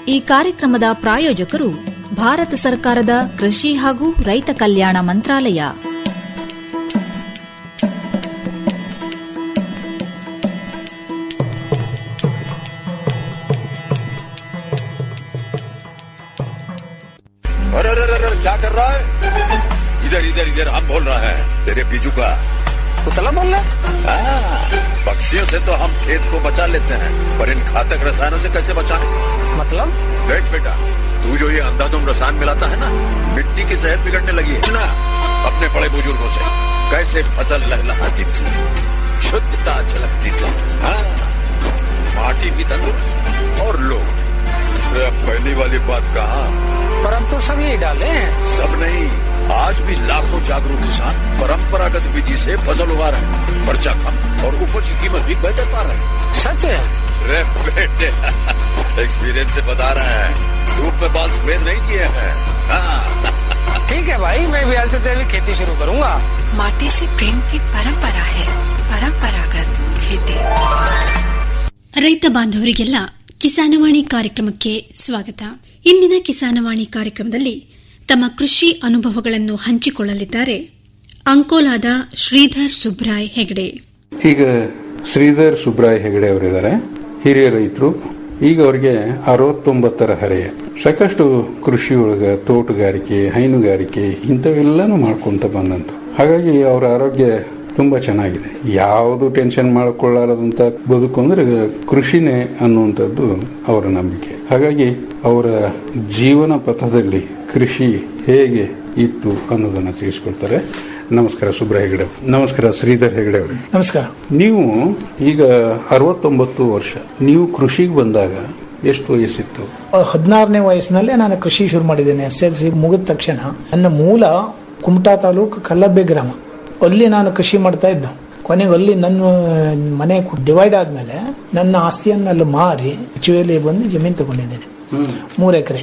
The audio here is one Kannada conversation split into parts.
ಈ ಕಾರ್ಯಕ್ರಮದ ಪ್ರಾಯೋಜಕರು ಭಾರತ ಸರ್ಕಾರದ ಕೃಷಿ ಹಾಗೂ ರೈತ ಕಲ್ಯಾಣ ಮಂತ್ರಾಲಯ अरे अरे अरे अरे, क्या कर रहा है इधर इधर इधर हम बोल रहे हैं तेरे बीजू का कुतला बोल रहा हाँ, पक्षियों से तो हम खेत को बचा लेते हैं पर इन घातक रसायनों से कैसे बचाएं मतलब देख बेटा तू जो ये अंधाधुंध रसायन मिलाता है ना मिट्टी की सेहत बिगड़ने लगी है ना अपने बड़े बुजुर्गों से कैसे फसल लहलहाती थी शुद्धता झलकती थी हाँ माटी भी तंदुरुस्त और लोग अरे अब पहली वाली बात कहा पर अब तो सब यही डाले हैं सब नहीं आज भी लाखों जागरूक किसान परंपरागत विधि से फसल उगा रहे हैं खर्चा कम और उपज की कीमत भी बेहतर पा रहे हैं सच है रे बेटे एक्सपीरियंस से बता रहे हैं धूप में बाल सफेद नहीं किए हैं हाँ, ठीक है भाई मैं भी आज से तेरी खेती शुरू करूंगा माटी से प्रेम की परंपरा है परंपरागत खेती ರೈತ ಬಾಂಧವರಿಗೆಲ್ಲ ಕಿಸಾನವಾಣಿ ಕಾರ್ಯಕ್ರಮಕ್ಕೆ ಸ್ವಾಗತ ಇಂದಿನ ಕಿಸಾನವಾಣಿ ಕಾರ್ಯಕ್ರಮದಲ್ಲಿ ತಮ್ಮ ಕೃಷಿ ಅನುಭವಗಳನ್ನು ಹಂಚಿಕೊಳ್ಳಲಿದ್ದಾರೆ ಅಂಕೋಲಾದ ಶ್ರೀಧರ್ ಸುಬ್ರಾಯ್ ಹೆಗಡೆ ಈಗ ಶ್ರೀಧರ್ ಸುಬ್ರಾಯ್ ಹೆಗಡೆ ಅವರಿದ್ದಾರೆ ಹಿರಿಯ ರೈತರು ಈಗ ಅವರಿಗೆ ಅರವತ್ತೊಂಬತ್ತರ ಹರೆಯ ಸಾಕಷ್ಟು ಕೃಷಿ ಒಳಗ ತೋಟಗಾರಿಕೆ ಹೈನುಗಾರಿಕೆ ಇಂಥವೆಲ್ಲಾನು ಮಾಡ್ಕೊಂತ ಬಂದಂತ ಹಾಗಾಗಿ ಅವರ ಆರೋಗ್ಯ ತುಂಬಾ ಚೆನ್ನಾಗಿದೆ ಯಾವುದು ಟೆನ್ಷನ್ ಮಾಡಿಕೊಳ್ಳಾರದಂತ ಬದುಕು ಅಂದ್ರೆ ಕೃಷಿನೇ ಅನ್ನುವಂಥದ್ದು ಅವರ ನಂಬಿಕೆ ಹಾಗಾಗಿ ಅವರ ಜೀವನ ಪಥದಲ್ಲಿ ಕೃಷಿ ಹೇಗೆ ಇತ್ತು ಅನ್ನೋದನ್ನ ತಿಳಿಸ್ಕೊಡ್ತಾರೆ ನಮಸ್ಕಾರ ಸುಬ್ರ ಹೆಗಡೆ ನಮಸ್ಕಾರ ಶ್ರೀಧರ್ ಹೆಗಡೆ ಅವರು ನಮಸ್ಕಾರ ನೀವು ಈಗ ಅರವತ್ತೊಂಬತ್ತು ವರ್ಷ ನೀವು ಕೃಷಿಗೆ ಬಂದಾಗ ಎಷ್ಟು ವಯಸ್ಸಿತ್ತು ಹದಿನಾರನೇ ವಯಸ್ಸಿನಲ್ಲೇ ನಾನು ಕೃಷಿ ಶುರು ಮಾಡಿದ್ದೇನೆ ಎಸ್ ಎಲ್ ಸಿ ಮುಗಿದ ತಕ್ಷಣ ನನ್ನ ಮೂಲ ಕುಮಟಾ ತಾಲೂಕು ಕಲ್ಲಬ್ಬೆ ಗ್ರಾಮ ಅಲ್ಲಿ ನಾನು ಕೃಷಿ ಮಾಡ್ತಾ ಇದ್ದೆ ಕೊನೆಗೆ ಅಲ್ಲಿ ನನ್ನ ಮನೆ ಡಿವೈಡ್ ಆದ್ಮೇಲೆ ನನ್ನ ಆಸ್ತಿಯನ್ನೆಲ್ಲ ಮಾರಿ ಹೆಚ್ಚುವಲ್ಲಿ ಬಂದು ಜಮೀನು ತಗೊಂಡಿದ್ದೇನೆ ಮೂರು ಎಕರೆ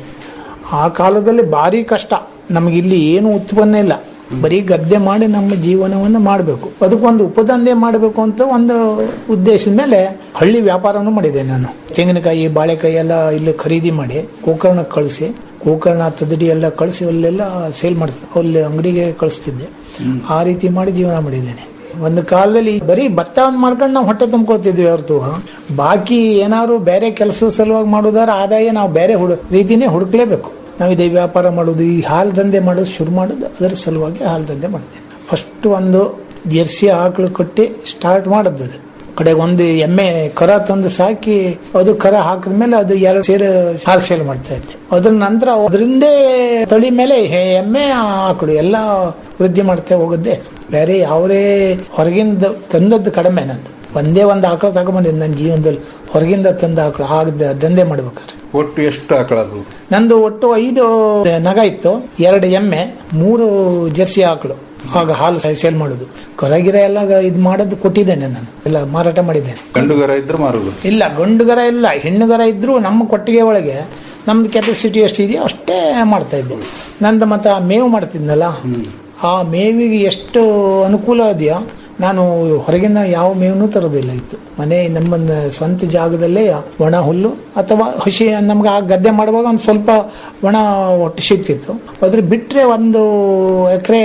ಆ ಕಾಲದಲ್ಲಿ ಭಾರಿ ಕಷ್ಟ ನಮಗೆ ಇಲ್ಲಿ ಏನು ಉತ್ಪನ್ನ ಇಲ್ಲ ಬರೀ ಗದ್ದೆ ಮಾಡಿ ನಮ್ಮ ಜೀವನವನ್ನು ಮಾಡಬೇಕು ಅದಕ್ಕೊಂದು ಉಪದಂಧೆ ಮಾಡಬೇಕು ಅಂತ ಒಂದು ಉದ್ದೇಶದ ಮೇಲೆ ಹಳ್ಳಿ ವ್ಯಾಪಾರನೂ ಮಾಡಿದೆ ನಾನು ತೆಂಗಿನಕಾಯಿ ಬಾಳೆಕಾಯಿ ಎಲ್ಲ ಇಲ್ಲಿ ಖರೀದಿ ಮಾಡಿ ಗೋಕರ್ಣಕ್ಕೆ ಕಳಿಸಿ ಗೋಕರ್ಣ ತದಡಿ ಎಲ್ಲ ಕಳಿಸಿ ಅಲ್ಲೆಲ್ಲ ಸೇಲ್ ಮಾಡ್ತಿದ್ದೆ ಅಲ್ಲಿ ಅಂಗಡಿಗೆ ಕಳಿಸ್ತಿದ್ದೆ ಆ ರೀತಿ ಮಾಡಿ ಜೀವನ ಮಾಡಿದ್ದೇನೆ ಒಂದು ಕಾಲದಲ್ಲಿ ಬರೀ ಭತ್ತ ಒಂದು ಮಾಡ್ಕೊಂಡು ನಾವು ಹೊಟ್ಟೆ ತುಂಬ್ಕೊಳ್ತಿದ್ವಿ ಹೊರತು ಬಾಕಿ ಏನಾದ್ರು ಬೇರೆ ಕೆಲಸದ ಸಲುವಾಗಿ ಮಾಡೋದಾರ ಆದಾಯ ನಾವು ಬೇರೆ ಹುಡು ರೀತಿನೇ ಹುಡುಕ್ಲೇಬೇಕು ನಾವು ಇದೇ ವ್ಯಾಪಾರ ಮಾಡೋದು ಈ ಹಾಲು ದಂಧೆ ಮಾಡೋದು ಶುರು ಮಾಡೋದು ಅದರ ಸಲುವಾಗಿ ಹಾಲು ದಂಧೆ ಮಾಡಿದೆ ಫಸ್ಟ್ ಒಂದು ಜೆರ್ಸಿ ಆಕಳು ಕಟ್ಟಿ ಸ್ಟಾರ್ಟ್ ಮಾಡದ್ದು ಅದು ಕಡೆಗೆ ಒಂದು ಎಮ್ಮೆ ಕರ ತಂದು ಸಾಕಿ ಅದು ಕರ ಹಾಕಿದ್ಮೇಲೆ ಅದು ಎರಡು ಸೇರು ಹಾಲು ಸೇಲ್ ಮಾಡ್ತಾ ಇದ್ದೆ ಅದ್ರ ನಂತರ ಅದರಿಂದೇ ತಳಿ ಮೇಲೆ ಹೆ- ಎಮ್ಮೆ ಆಕಳು ಎಲ್ಲ ವೃದ್ಧಿ ಮಾಡ್ತಾ ಹೋಗದ್ದೆ ಬೇರೆ ಯಾವುದೇ ಹೊರಗಿಂದ ತಂದದ್ದು ಕಡಿಮೆ ನಾನು ಒಂದೇ ಒಂದು ಆಕಳು ತಗೊಂಬಂದಿದ್ದೆ ನನ್ನ ಜೀವನದಲ್ಲಿ ಹೊರಗಿಂದ ತಂದ ಆಕಳು ಆಗ ದಂಧೆ ಮಾಡ್ಬೇಕಾದ್ರೆ ಒಟ್ಟು ಎಷ್ಟು ಆಕಳದು ನಂದು ಒಟ್ಟು ಐದು ನಗ ಇತ್ತು ಎರಡು ಎಮ್ಮೆ ಮೂರು ಜೆರ್ಸಿ ಆಕಳು ಆಗ ಹಾಲು ಸೇಲ್ ಮಾಡೋದು ಕರಗಿರ ಎಲ್ಲ ಇದು ಮಾಡೋದು ಕೊಟ್ಟಿದ್ದೇನೆ ನಾನು ಎಲ್ಲ ಮಾರಾಟ ಮಾಡಿದ್ದೇನೆ ಗಂಡುಗರ ಇದ್ರೆ ಮಾರುದು ಇಲ್ಲ ಗಂಡುಗರ ಇಲ್ಲ ಹೆಣ್ಣುಗರ ಇದ್ರು ನಮ್ಮ ಕೊಟ್ಟಿಗೆ ಒಳಗೆ ನಮ್ದು ಕೆಪಾಸಿಟಿ ಎಷ್ಟಿದೆಯೋ ಅಷ್ಟೇ ಮಾಡ್ತಾ ಇದ್ದೆ ನಂದು ಮತ್ತೆ ಆ ಮೇವು ಮಾಡ್ತಿದ್ನಲ್ಲ ಆ ಮೇವಿಗೆ ಎಷ್ಟು ಅನುಕೂಲ ಇದೆಯೋ ನಾನು ಹೊರಗಿನ ಯಾವ ಮೇವನ್ನೂ ತರೋದಿಲ್ಲ ಇತ್ತು ಮನೆ ನಮ್ಮ ಸ್ವಂತ ಜಾಗದಲ್ಲೇ ಒಣ ಹುಲ್ಲು ಅಥವಾ ಹಸಿ ನಮ್ಗೆ ಆ ಗದ್ದೆ ಮಾಡುವಾಗ ಒಂದು ಸ್ವಲ್ಪ ಒಣ ಒಟ್ಟು ಸಿಗ್ತಿತ್ತು ಅದ್ರ ಬಿಟ್ಟರೆ ಒಂದು ಎಕರೆ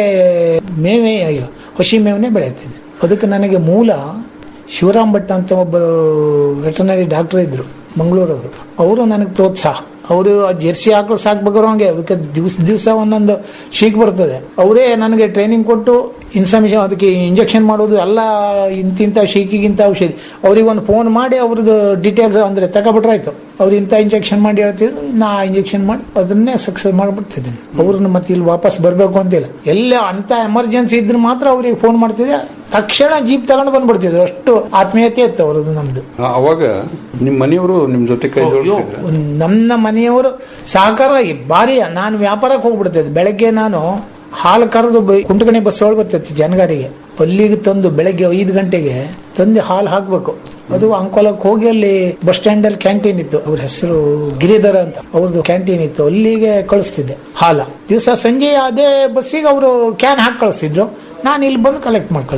ಮೇವೆ ಹಸಿ ಮೇವನ್ನೇ ಬೆಳೆಯುತ್ತಿದ್ದೆ ಅದಕ್ಕೆ ನನಗೆ ಮೂಲ ಶಿವರಾಮ್ ಭಟ್ ಅಂತ ಒಬ್ಬರು ವೆಟರ್ನರಿ ಡಾಕ್ಟರ್ ಇದ್ರು ಮಂಗಳೂರವರು ಅವರು ನನಗೆ ಪ್ರೋತ್ಸಾಹ ಅವರು ಆ ಜೆರ್ಸಿ ಆಕಳು ಸಾಕ್ಬೇಕಾದ್ರು ಹಂಗೆ ಅದಕ್ಕೆ ದಿವಸ ದಿವಸ ಒಂದೊಂದು ಶೀಕ್ ಬರ್ತದೆ ಅವರೇ ನನಗೆ ಟ್ರೈನಿಂಗ್ ಕೊಟ್ಟು ಇನ್ಫಾರ್ಮೇಶನ್ ಅದಕ್ಕೆ ಇಂಜೆಕ್ಷನ್ ಮಾಡೋದು ಎಲ್ಲ ಇಂತಿಂತ ಶೀಕಿಗಿಂತ ಔಷಧಿ ಅವ್ರಿಗೆ ಒಂದು ಫೋನ್ ಮಾಡಿ ಅವ್ರದ್ದು ಡೀಟೇಲ್ಸ್ ಅಂದ್ರೆ ತಗೊಬಿಟ್ರೆ ಆಯ್ತು ಅವ್ರು ಇಂಥ ಇಂಜೆಕ್ಷನ್ ಮಾಡಿ ಹೇಳ್ತಿದ್ರು ನಾ ಇಂಜೆಕ್ಷನ್ ಮಾಡಿ ಅದನ್ನೇ ಸಕ್ಸಸ್ ಮಾಡ್ಬಿಡ್ತಿದ್ದೀನಿ ಅವ್ರನ್ನ ಮತ್ತೆ ಇಲ್ಲಿ ವಾಪಸ್ ಬರಬೇಕು ಅಂತಿಲ್ಲ ಎಲ್ಲ ಅಂತ ಎಮರ್ಜೆನ್ಸಿ ಇದ್ರೆ ಮಾತ್ರ ಅವ್ರಿಗೆ ಫೋನ್ ಮಾಡ್ತಿದ್ದೆ ತಕ್ಷಣ ಜೀಪ್ ತಗೊಂಡು ಬಂದ್ಬಿಡ್ತಿದ್ರು ಅಷ್ಟು ಆತ್ಮೀಯತೆ ಇತ್ತು ಅವ್ರದ್ದು ನಮ್ದು ಅವಾಗ ನಿಮ್ ಮನೆಯವರು ನಿಮ್ ಜೊತೆ ಕೈ ಜೋಡಿಸಿದ್ರ ನನ್ನ ಮನೆಯವರು ಸಹಕಾರ ಭಾರಿ ನಾನು ವ್ಯಾಪಾರಕ್ಕೆ ಹೋಗ್ಬಿಡ್ತಿದ್ದೆ ಬೆಳಗ್ಗೆ ನಾನು ಹಾಲು ಕರೆದು ಕುಂಟಗಣಿ ಬಸ್ ಒಳಗೆ ಬರ್ತಿತ್ತು ಜನಗಾರಿಗೆ ಅಲ್ಲಿಗೆ ತಂದು ಬೆಳಗ್ಗೆ ಐದು ಗಂಟೆಗೆ ತಂದು ಹಾಲು ಹಾಕ್ಬೇಕು ಅದು ಅಂಕೋಲಕ್ಕೆ ಹೋಗಿ ಅಲ್ಲಿ ಬಸ್ ಸ್ಟ್ಯಾಂಡ್ ಅಲ್ಲಿ ಕ್ಯಾಂಟೀನ್ ಇತ್ತು ಅವ್ರ ಹೆಸರು ಗಿರಿಧರ ಅಂತ ಅವ್ರದ್ದು ಕ್ಯಾಂಟೀನ್ ಇತ್ತು ಅಲ್ಲಿಗೆ ಕಳಿಸ್ತಿದ್ದೆ ಹಾಲ ದಿವಸ ಸಂಜೆ ಅದೇ ಬಸ್ಸಿಗೆ ಅವರು ಕ್ಯಾನ್ ಹಾಕಿ ಕಳಿಸ್ತಿದ್ರು ನಾನು ಇಲ್ಲಿ ಬಂದು ಕಲೆಕ್ಟ್ ಮಾಡ್ಕೊಳ್ತಿದ್ದೆ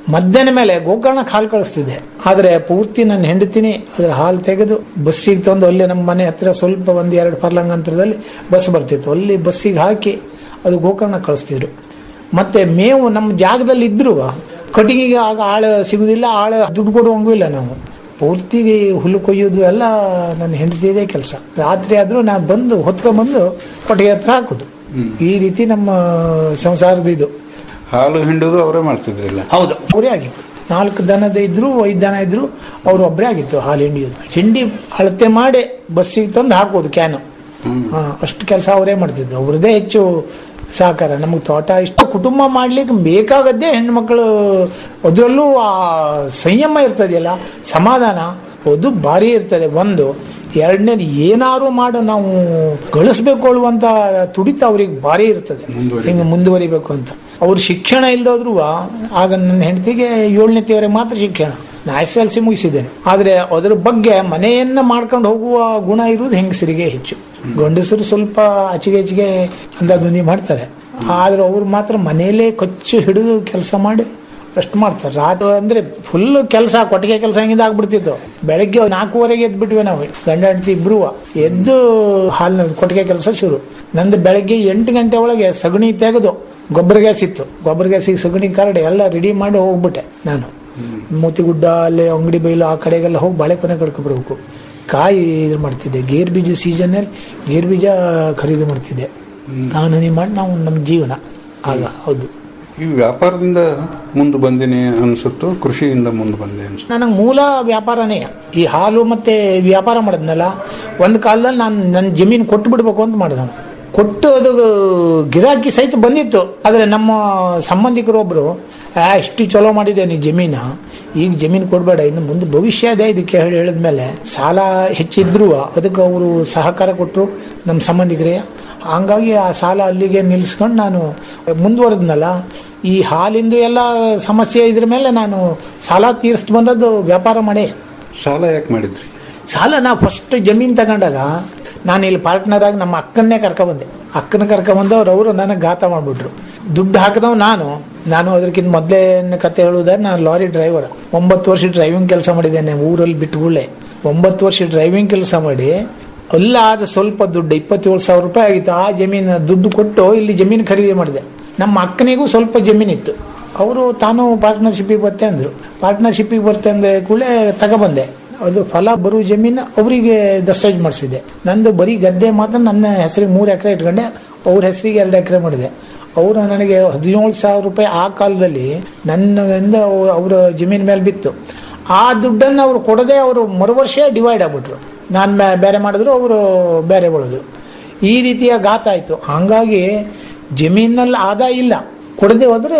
ಮಧ್ಯಾಹ್ನ ಮೇಲೆ ಗೋಕರ್ಣಕ್ಕೆ ಹಾಲು ಕಳಿಸ್ತಿದ್ದೆ ಆದರೆ ಪೂರ್ತಿ ನನ್ನ ಹೆಂಡತಿನಿ ಅದರ ಹಾಲು ತೆಗೆದು ಬಸ್ಸಿಗೆ ತಂದು ಅಲ್ಲಿ ನಮ್ಮ ಮನೆ ಹತ್ತಿರ ಸ್ವಲ್ಪ ಒಂದು ಎರಡು ಪರ್ಲಂಗ್ ಅಂತರದಲ್ಲಿ ಬಸ್ ಬರ್ತಿತ್ತು ಅಲ್ಲಿ ಬಸ್ಸಿಗೆ ಹಾಕಿ ಅದು ಗೋಕರ್ಣಕ್ಕೆ ಕಳಿಸ್ತಿದ್ರು ಮತ್ತೆ ಮೇವು ನಮ್ಮ ಜಾಗದಲ್ಲಿ ಇದ್ರು ಕಟಿಂಗಿಗೆ ಆಗ ಆಳು ಸಿಗುದಿಲ್ಲ ಆಳು ದುಡ್ಡು ಕೊಡುವಂಗೂ ಇಲ್ಲ ನಾವು ಪೂರ್ತಿ ಹುಲ್ಲು ಕೊಯ್ಯೋದು ಎಲ್ಲ ನನ್ನ ಹೆಂಡತಿದೇ ಕೆಲಸ ರಾತ್ರಿ ಆದ್ರೂ ನಾನು ಬಂದು ಹೊತ್ಕೊಂಡ್ಬಂದು ಕೊಟ್ಟಿಗೆ ಹತ್ರ ಹಾಕೋದು ಈ ರೀತಿ ನಮ್ಮ ಸಂಸಾರದ ಇದು ಹಾಲು ಹಿಂಡುದು ಅವರೇ ಮಾಡ್ತಿದ್ರಿಲ್ಲ ಹೌದು ಅವರೇ ಆಗಿತ್ತು ನಾಲ್ಕು ದನದ ಇದ್ರು ಐದು ದನ ಇದ್ರು ಅವ್ರು ಒಬ್ಬರೇ ಆಗಿತ್ತು ಹಾಲು ಹಿಂಡಿಯೋದು ಹಿಂಡಿ ಅಳತೆ ಮಾಡಿ ಬಸ್ಸಿಗೆ ತಂದು ಹಾಕೋದು ಕ್ಯಾನು ಹಾ, ಅಷ್ಟು ಕೆಲಸ ಅವರೇ ಮಾಡ್ತಿದ್ರು ಅವ್ರದ್ದೇ ಹೆಚ್ಚು ಸಹಕಾರ ನಮಗೆ ತೋಟ ಇಷ್ಟು ಕುಟುಂಬ ಮಾಡ್ಲಿಕ್ಕೆ ಬೇಕಾಗದ್ದೇ ಹೆಣ್ಮಕ್ಳು ಅದರಲ್ಲೂ ಆ ಸಂಯಮ ಇರ್ತದೆಯಲ್ಲ ಸಮಾಧಾನ ಅದು ಭಾರಿ ಇರ್ತದೆ ಒಂದು ಎರಡನೇದು ಏನಾರು ಮಾಡು ನಾವು ಗಳಿಸ್ಬೇಕು ಅನ್ನುವಂತ ತುಡಿತ ಅವ್ರಿಗೆ ಭಾರಿ ಇರ್ತದೆ ಮುಂದುವರಿ- ಹಿಂಗೆ ಮುಂದುವರಿಬೇಕು ಅಂತ ಅವ್ರ ಶಿಕ್ಷಣ ಇಲ್ದೋದ್ರು ಆಗ ನನ್ನ ಹೆಂಡತಿಗೆ ಏಳನೇತಿಯವರೆಗೆ ಮಾತ್ರ ಶಿಕ್ಷಣ ನಾ ಎಸ್ ಎಲ್ ಸಿ ಮುಗಿಸಿದ್ದೇನೆ ಆದ್ರೆ ಅದ್ರ ಬಗ್ಗೆ ಮನೆಯನ್ನ ಮಾಡ್ಕೊಂಡು ಹೋಗುವ ಗುಣ ಇರುವುದು ಹೆಂಗಸರಿಗೆ ಹೆಚ್ಚು ಗಂಡಸರು ಸ್ವಲ್ಪ ಆಚೆಗೆ ಆಚೆಗೆ ಅಂದಾಜುಂದಿ ಮಾಡ್ತಾರೆ ಆದ್ರೆ ಅವ್ರು ಮಾತ್ರ ಮನೆಯಲ್ಲೇ ಕೊಚ್ಚು ಹಿಡಿದು ಕೆಲಸ ಮಾಡಿ ಅಷ್ಟು ಮಾಡ್ತಾರೆ ರಾತ್ರಿ ಅಂದ್ರೆ ಫುಲ್ ಕೆಲಸ ಕೊಟ್ಟಿಗೆ ಕೆಲಸ ಹೆಂಗಿದ ಆಗ್ಬಿಡ್ತಿತ್ತು ಬೆಳಗ್ಗೆ ನಾಲ್ಕೂವರೆಗೆ ಎದ್ದು ಬಿಟ್ವಿ ನಾವು ಗಂಡ ಹೆಂಡತಿ ಇಬ್ರು ಎದ್ದು ಹಾಲಿನ ಕೊಟ್ಟಿಗೆ ಕೆಲಸ ಶುರು ನಂದು ಬೆಳಗ್ಗೆ ಎಂಟು ಗಂಟೆ ಒಳಗೆ ಸಗಣಿ ತೆಗೆದು ಗೊಬ್ಬರ ಗ್ಯಾಸ್ ಇತ್ತು ಗೊಬ್ಬರ ಗ್ಯಾಸಿಗೆ ಸಗಣಿ ಕರಡಿ ಎಲ್ಲ ರೆಡಿ ಮಾಡಿ ಹೋಗ್ಬಿಟ್ಟೆ ನಾನು ಮೂತಿಗುಡ್ಡ ಅಲ್ಲಿ ಅಂಗಡಿ ಬೈಲು ಆ ಕಡೆಗೆಲ್ಲ ಹೋಗಿ ಬಾಳೆಕೊನೆ ಕಡ್ಕೊಬರ್ಬೇಕು ಕಾಯಿ ಇದು ಮಾಡ್ತಿದ್ದೆ ಗೇರ್ ಬೀಜ ಸೀಸನ್ನಲ್ಲಿ ಗೇರ್ ಬೀಜ ಖರೀದಿ ಮಾಡ್ತಿದ್ದೆ ನಾನು ನೀವು ಮಾಡಿ ನಾವು ನಮ್ಮ ಜೀವನ ಆಗ ಹೌದು ಈ ವ್ಯಾಪಾರದಿಂದ ಮುಂದೆ ಬಂದಿನಿ ಅನ್ಸುತ್ತೋ ಕೃಷಿಯಿಂದ ಮುಂದೆ ಬಂದೆ ಅನ್ಸುತ್ತೆ ನನಗೆ ಮೂಲ ವ್ಯಾಪಾರನೇ ಈ ಹಾಲು ಮತ್ತೆ ವ್ಯಾಪಾರ ಮಾಡಿದ್ನಲ್ಲ ಒಂದು ಕಾಲದಲ್ಲಿ ನಾನು ನನ್ನ ಜಮೀನು ಕೊಟ್ಟು ಬಿಡ್ಬೇಕು ಅಂತ ಮಾಡಿದ ಕೊಟ್ಟು ಅದು ಗಿರಾಕಿ ಸಹಿತ ಬಂದಿತ್ತು ಆದರೆ ನಮ್ಮ ಸಂಬಂಧಿಕರು ಒಬ್ರು ಆ ಇಷ್ಟು ಚಲೋ ಮಾಡಿದೆ ನೀ ಜಮೀನ ಈಗ ಜಮೀನು ಕೊಡಬೇಡ ಇನ್ನು ಮುಂದೆ ಭವಿಷ್ಯ ಇದೆ ಇದಕ್ಕೆ ಹೇಳಿ ಹೇಳಿದ್ಮೇಲೆ ಸಾಲ ಹೆಚ್ಚಿದ್ರು ಅದಕ್ಕೆ ಅವರು ಸಹಕಾರ ಕೊಟ್ಟರು ನಮ್ಮ ಸಂಬಂಧಿಕರೇ ಹಂಗಾಗಿ ಆ ಸಾಲ ಅಲ್ಲಿಗೆ ನಿಲ್ಲಿಸ್ಕೊಂಡು ನಾನು ಮುಂದುವರೆದ್ನಲ್ಲ ಈ ಹಾಲಿಂದು ಎಲ್ಲ ಸಮಸ್ಯೆ ಇದ್ರ ಮೇಲೆ ನಾನು ಸಾಲ ತೀರಿಸ್ತು ಬಂದದ್ದು ವ್ಯಾಪಾರ ಮಾಡಿ ಸಾಲ ಯಾಕೆ ಮಾಡಿದ್ರಿ ಸಾಲ ನಾ ಫಸ್ಟ್ ಜಮೀನ್ ತಗೊಂಡಾಗ ನಾನು ಇಲ್ಲಿ ಪಾರ್ಟ್ನರ್ ಆಗಿ ನಮ್ಮ ಅಕ್ಕನ್ನೇ ಕರ್ಕೊಬಂದೆ ಅಕ್ಕನ ಕರ್ಕೊಂಬಂದವ್ರು ಅವರು ನನಗೆ ಘಾತ ಮಾಡಿಬಿಟ್ರು ದುಡ್ಡು ಹಾಕಿದವ್ ನಾನು ನಾನು ಅದಕ್ಕಿಂತ ಮೊದಲೇ ಕತೆ ಹೇಳುವುದಾದ್ರೆ ನಾನು ಲಾರಿ ಡ್ರೈವರ್ ಒಂಬತ್ತು ವರ್ಷ ಡ್ರೈವಿಂಗ್ ಕೆಲಸ ಮಾಡಿದ್ದೇನೆ ಊರಲ್ಲಿ ಬಿಟ್ಟುಗುಳ್ಳೆ ಒಂಬತ್ತು ವರ್ಷ ಡ್ರೈವಿಂಗ್ ಕೆಲಸ ಮಾಡಿ ಅಲ್ಲಾದ ಸ್ವಲ್ಪ ದುಡ್ಡು ಇಪ್ಪತ್ತೇಳು ಸಾವಿರ ರೂಪಾಯಿ ಆಗಿತ್ತು ಆ ಜಮೀನು ದುಡ್ಡು ಕೊಟ್ಟು ಇಲ್ಲಿ ಜಮೀನು ಖರೀದಿ ಮಾಡಿದೆ ನಮ್ಮ ಅಕ್ಕನಿಗೂ ಸ್ವಲ್ಪ ಜಮೀನಿತ್ತು ಅವರು ತಾನು ಪಾರ್ಟ್ನರ್ಶಿಪ್ಪಿಗೆ ಬರ್ತೆ ಅಂದರು ಪಾರ್ಟ್ನರ್ಶಿಪ್ಪಿಗೆ ಬರ್ತೆ ಅಂದ ಕೂಡಲೇ ತಗೊಬಂದೆ ಅದು ಫಲ ಬರುವ ಜಮೀನು ಅವರಿಗೆ ದಸ್ತಾವೇಜ್ ಮಾಡಿಸಿದೆ ನಂದು ಬರೀ ಗದ್ದೆ ಮಾತ್ರ ನನ್ನ ಹೆಸರಿಗೆ ಮೂರು ಎಕರೆ ಇಟ್ಕೊಂಡೆ ಅವ್ರ ಹೆಸರಿಗೆ ಎರಡು ಎಕರೆ ಮಾಡಿದೆ ಅವರು ನನಗೆ ಹದಿನೇಳು ಸಾವಿರ ರೂಪಾಯಿ ಆ ಕಾಲದಲ್ಲಿ ನನ್ನಿಂದ ಅವರ ಜಮೀನ್ ಮೇಲೆ ಬಿತ್ತು ಆ ದುಡ್ಡನ್ನು ಅವರು ಕೊಡದೆ ಅವರು ಮರು ವರ್ಷ ಡಿವೈಡ್ ಆಗ್ಬಿಟ್ರು ನಾನು ಬೇರೆ ಮಾಡಿದ್ರು ಅವರು ಬೇರೆ ಬೆಳೆದ್ರು ಈ ರೀತಿಯ ಘಾತ ಆಯಿತು ಹಾಗಾಗಿ ಜಮೀನಲ್ಲಿ ಆದಾಯ ಇಲ್ಲ ಕೊಡದೆ ಹೋದ್ರೆ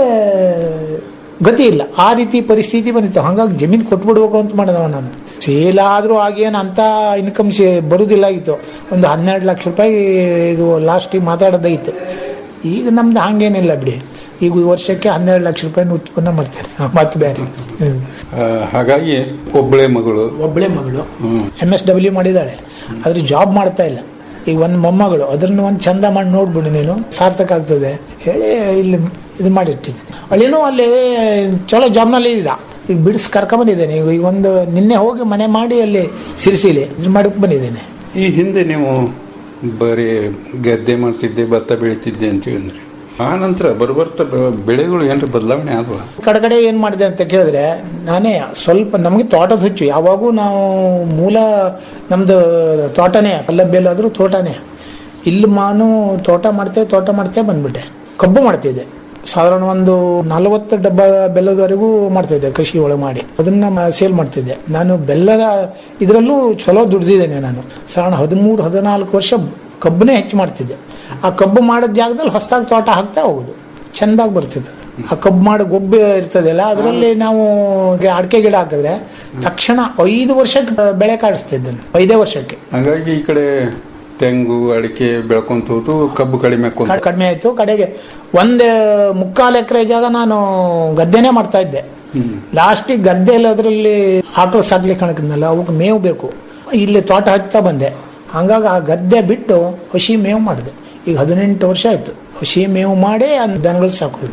ಗತಿ ಇಲ್ಲ ಆ ರೀತಿ ಪರಿಸ್ಥಿತಿ ಬಂದಿತ್ತು ಹಾಗಾಗಿ ಜಮೀನು ಕೊಟ್ಬಿಡ್ಬೇಕು ಅಂತ ಮಾಡಿದವ ನಾನು ಸೇಲ್ ಆದರೂ ಆಗೇನು ಅಂತ ಇನ್ಕಮ್ ಬರುವುದಿಲ್ಲ ಆಗಿತ್ತು ಒಂದು ಹನ್ನೆರಡು ಲಕ್ಷ ರೂಪಾಯಿ ಇದು ಲಾಸ್ಟಿಗೆ ಮಾತಾಡೋದಾಗಿತ್ತು ಈಗ ನಮ್ದು ಹಂಗೇನಿಲ್ಲ ಬಿಡಿ ಈಗ ಈ ವರ್ಷಕ್ಕೆ ಹನ್ನೆರಡು ಲಕ್ಷ ರೂಪಾಯಿ ಉತ್ಪನ್ನ ಮಾಡ್ತೇನೆ ಮತ್ತೆ ಬೇರೆ ಹ್ಮ್. ಆ, ಹಾಗಾಗಿ ಒಬ್ಬಳೆ ಮಗಳು ಒಬ್ಬಳೆ ಮಗಳು ಎಮ್ ಎಸ್ ಡಬ್ಲ್ಯೂ ಮಾಡಿದ್ದಾಳೆ ಆದ್ರೆ ಜಾಬ್ ಮಾಡ್ತಾ ಇಲ್ಲ ಈಗ ಒಂದು ಮೊಮ್ಮಗಳು ಅದನ್ನು ಒಂದು ಚಂದ ಮಾಡಿ ನೋಡ್ಬಿಡು ನೀನು ಸಾರ್ಥಕ ಆಗ್ತದೆ ಹೇಳಿ ಇಲ್ಲಿ ಇದು ಮಾಡಿಟ್ಟಿದ್ದೀನಿ ಅಲ್ಲಿನೂ ಅಲ್ಲಿ ಚಲೋ ಜಾಬ್ನಲ್ಲಿ ಇದ್ದ ಈಗ ಬಿಡಿಸಿ ಕರ್ಕೊಂಬಂದಿದ್ದೇನೆ ಈಗ ಈಗ ಒಂದು ನಿನ್ನೆ ಹೋಗಿ ಮನೆ ಮಾಡಿ ಅಲ್ಲಿ ಸಿರಿಸಿಲಿ ಇದು ಮಾಡಕ್ಕೆ ಬಂದಿದ್ದೇನೆ ಈ ಹಿಂದೆ ನೀವು ಬರೀ ಗದ್ದೆ ಮಾಡ್ತಿದ್ದೆ ಭತ್ತ ಬೆಳಿತಿದ್ದೆ ಅಂತ ಹೇಳಿದ್ರಿ ಆ ನಂತರ ಬರ್ಬರ್ತಾ ಬ- ಬೆಳೆಗಳು ಏನ್ರ ಬದಲಾವಣೆ ಆದ್ವಾ ಕಡೆ ಕಡೆ ಏನ್ ಮಾಡಿದೆ ಅಂತ ಕೇಳಿದ್ರೆ ನಾನೇ ಸ್ವಲ್ಪ ನಮಗೆ ತೋಟದ ಹುಚ್ಚು ಯಾವಾಗೂ ನಾವು ಮೂಲ ನಮ್ದು ತೋಟನೇ ಕಲ್ಲಬ್ಬೆಲ್ಲಾದ್ರೂ ತೋಟನೇ ಇಲ್ಲಿ ನಾನು ತೋಟ ಮಾಡ್ತೇ ತೋಟ ಮಾಡ್ತೇ ಬಂದ್ಬಿಟ್ಟೆ ಕಬ್ಬು ಮಾಡ್ತಿದ್ದೆ ಸಾಧಾರಣ ಒಂದು ನಲವತ್ತು ಡಬ್ಬ ಬೆಲ್ಲದವರೆಗೂ ಮಾಡ್ತಿದ್ದೆ ಕೃಷಿ ಒಳಗೆ ಮಾಡಿ ಅದನ್ನ ಸೇಲ್ ಮಾಡ್ತಿದ್ದೆ ನಾನು ಬೆಲ್ಲದ ಇದರಲ್ಲೂ ಚಲೋ ದುಡ್ದಿದ್ದೇನೆ ನಾನು ಸಾಧಾರಣ ಹದಿಮೂರು ಹದಿನಾಲ್ಕು ವರ್ಷ ಕಬ್ಬನೇ ಹೆಚ್ಚು ಮಾಡ್ತಿದ್ದೆ ಆ ಕಬ್ಬು ಮಾಡಿದ ಜಾಗದಲ್ಲಿ ಹೊಸದಾಗಿ ತೋಟ ಹಾಕ್ತಾ ಹೋಗುದು ಚೆಂದಾಗಿ ಬರ್ತಿತ್ತು ಆ ಕಬ್ಬು ಮಾಡೋ ಗೊಬ್ಬೆ ಇರ್ತದಲ್ಲ ಅದರಲ್ಲಿ ನಾವು ಅಡಿಕೆ ಗಿಡ ಹಾಕಿದ್ರೆ ತಕ್ಷಣ ಐದು ವರ್ಷಕ್ಕೆ ಬೆಳೆ ಕಾಡಿಸ್ತಿದ್ದೆ ನಾನು. ಐದೇ ವರ್ಷಕ್ಕೆ ಹಾಗಾಗಿ ಈ ಕಡೆ ತೆಂಗು ಅಡಿಕೆ ಬೆಳ್ಕೊಂತ ಹೋತು ಕಬ್ಬು ಕಡಿಮೆ ಆಕ್ಕೊಂತ ಕ- ಕಡಿಮೆ ಆಯ್ತು ಕಡೆಗೆ ಒಂದ್ ಮುಕ್ಕಾಲು ಎಕರೆ ಜಾಗ ನಾನು ಗದ್ದೆನೆ ಮಾಡ್ತಾ ಇದ್ದೆ ಲಾಸ್ಟಿಗೆ ಗದ್ದೆಯಲ್ಲಿ ಅದರಲ್ಲಿ ಆಕಳು ಸಾಕ್ಲಿಕ್ಕೆ ಕಣಕದ್ನಲ್ಲ ಅವಕ್ಕೆ ಮೇವು ಬೇಕು ಇಲ್ಲಿ ತೋಟ ಹಚ್ತಾ ಬಂದೆ ಹಂಗಾಗಿ ಆ ಗದ್ದೆ ಬಿಟ್ಟು ಹಸಿ ಮೇವು ಮಾಡಿದೆ ಈಗ ಹದಿನೆಂಟು ವರ್ಷ ಆಯ್ತು ಹಸಿ ಮೇವು ಮಾಡಿ ಆ ದನಗಳು ಸಾಕೋದು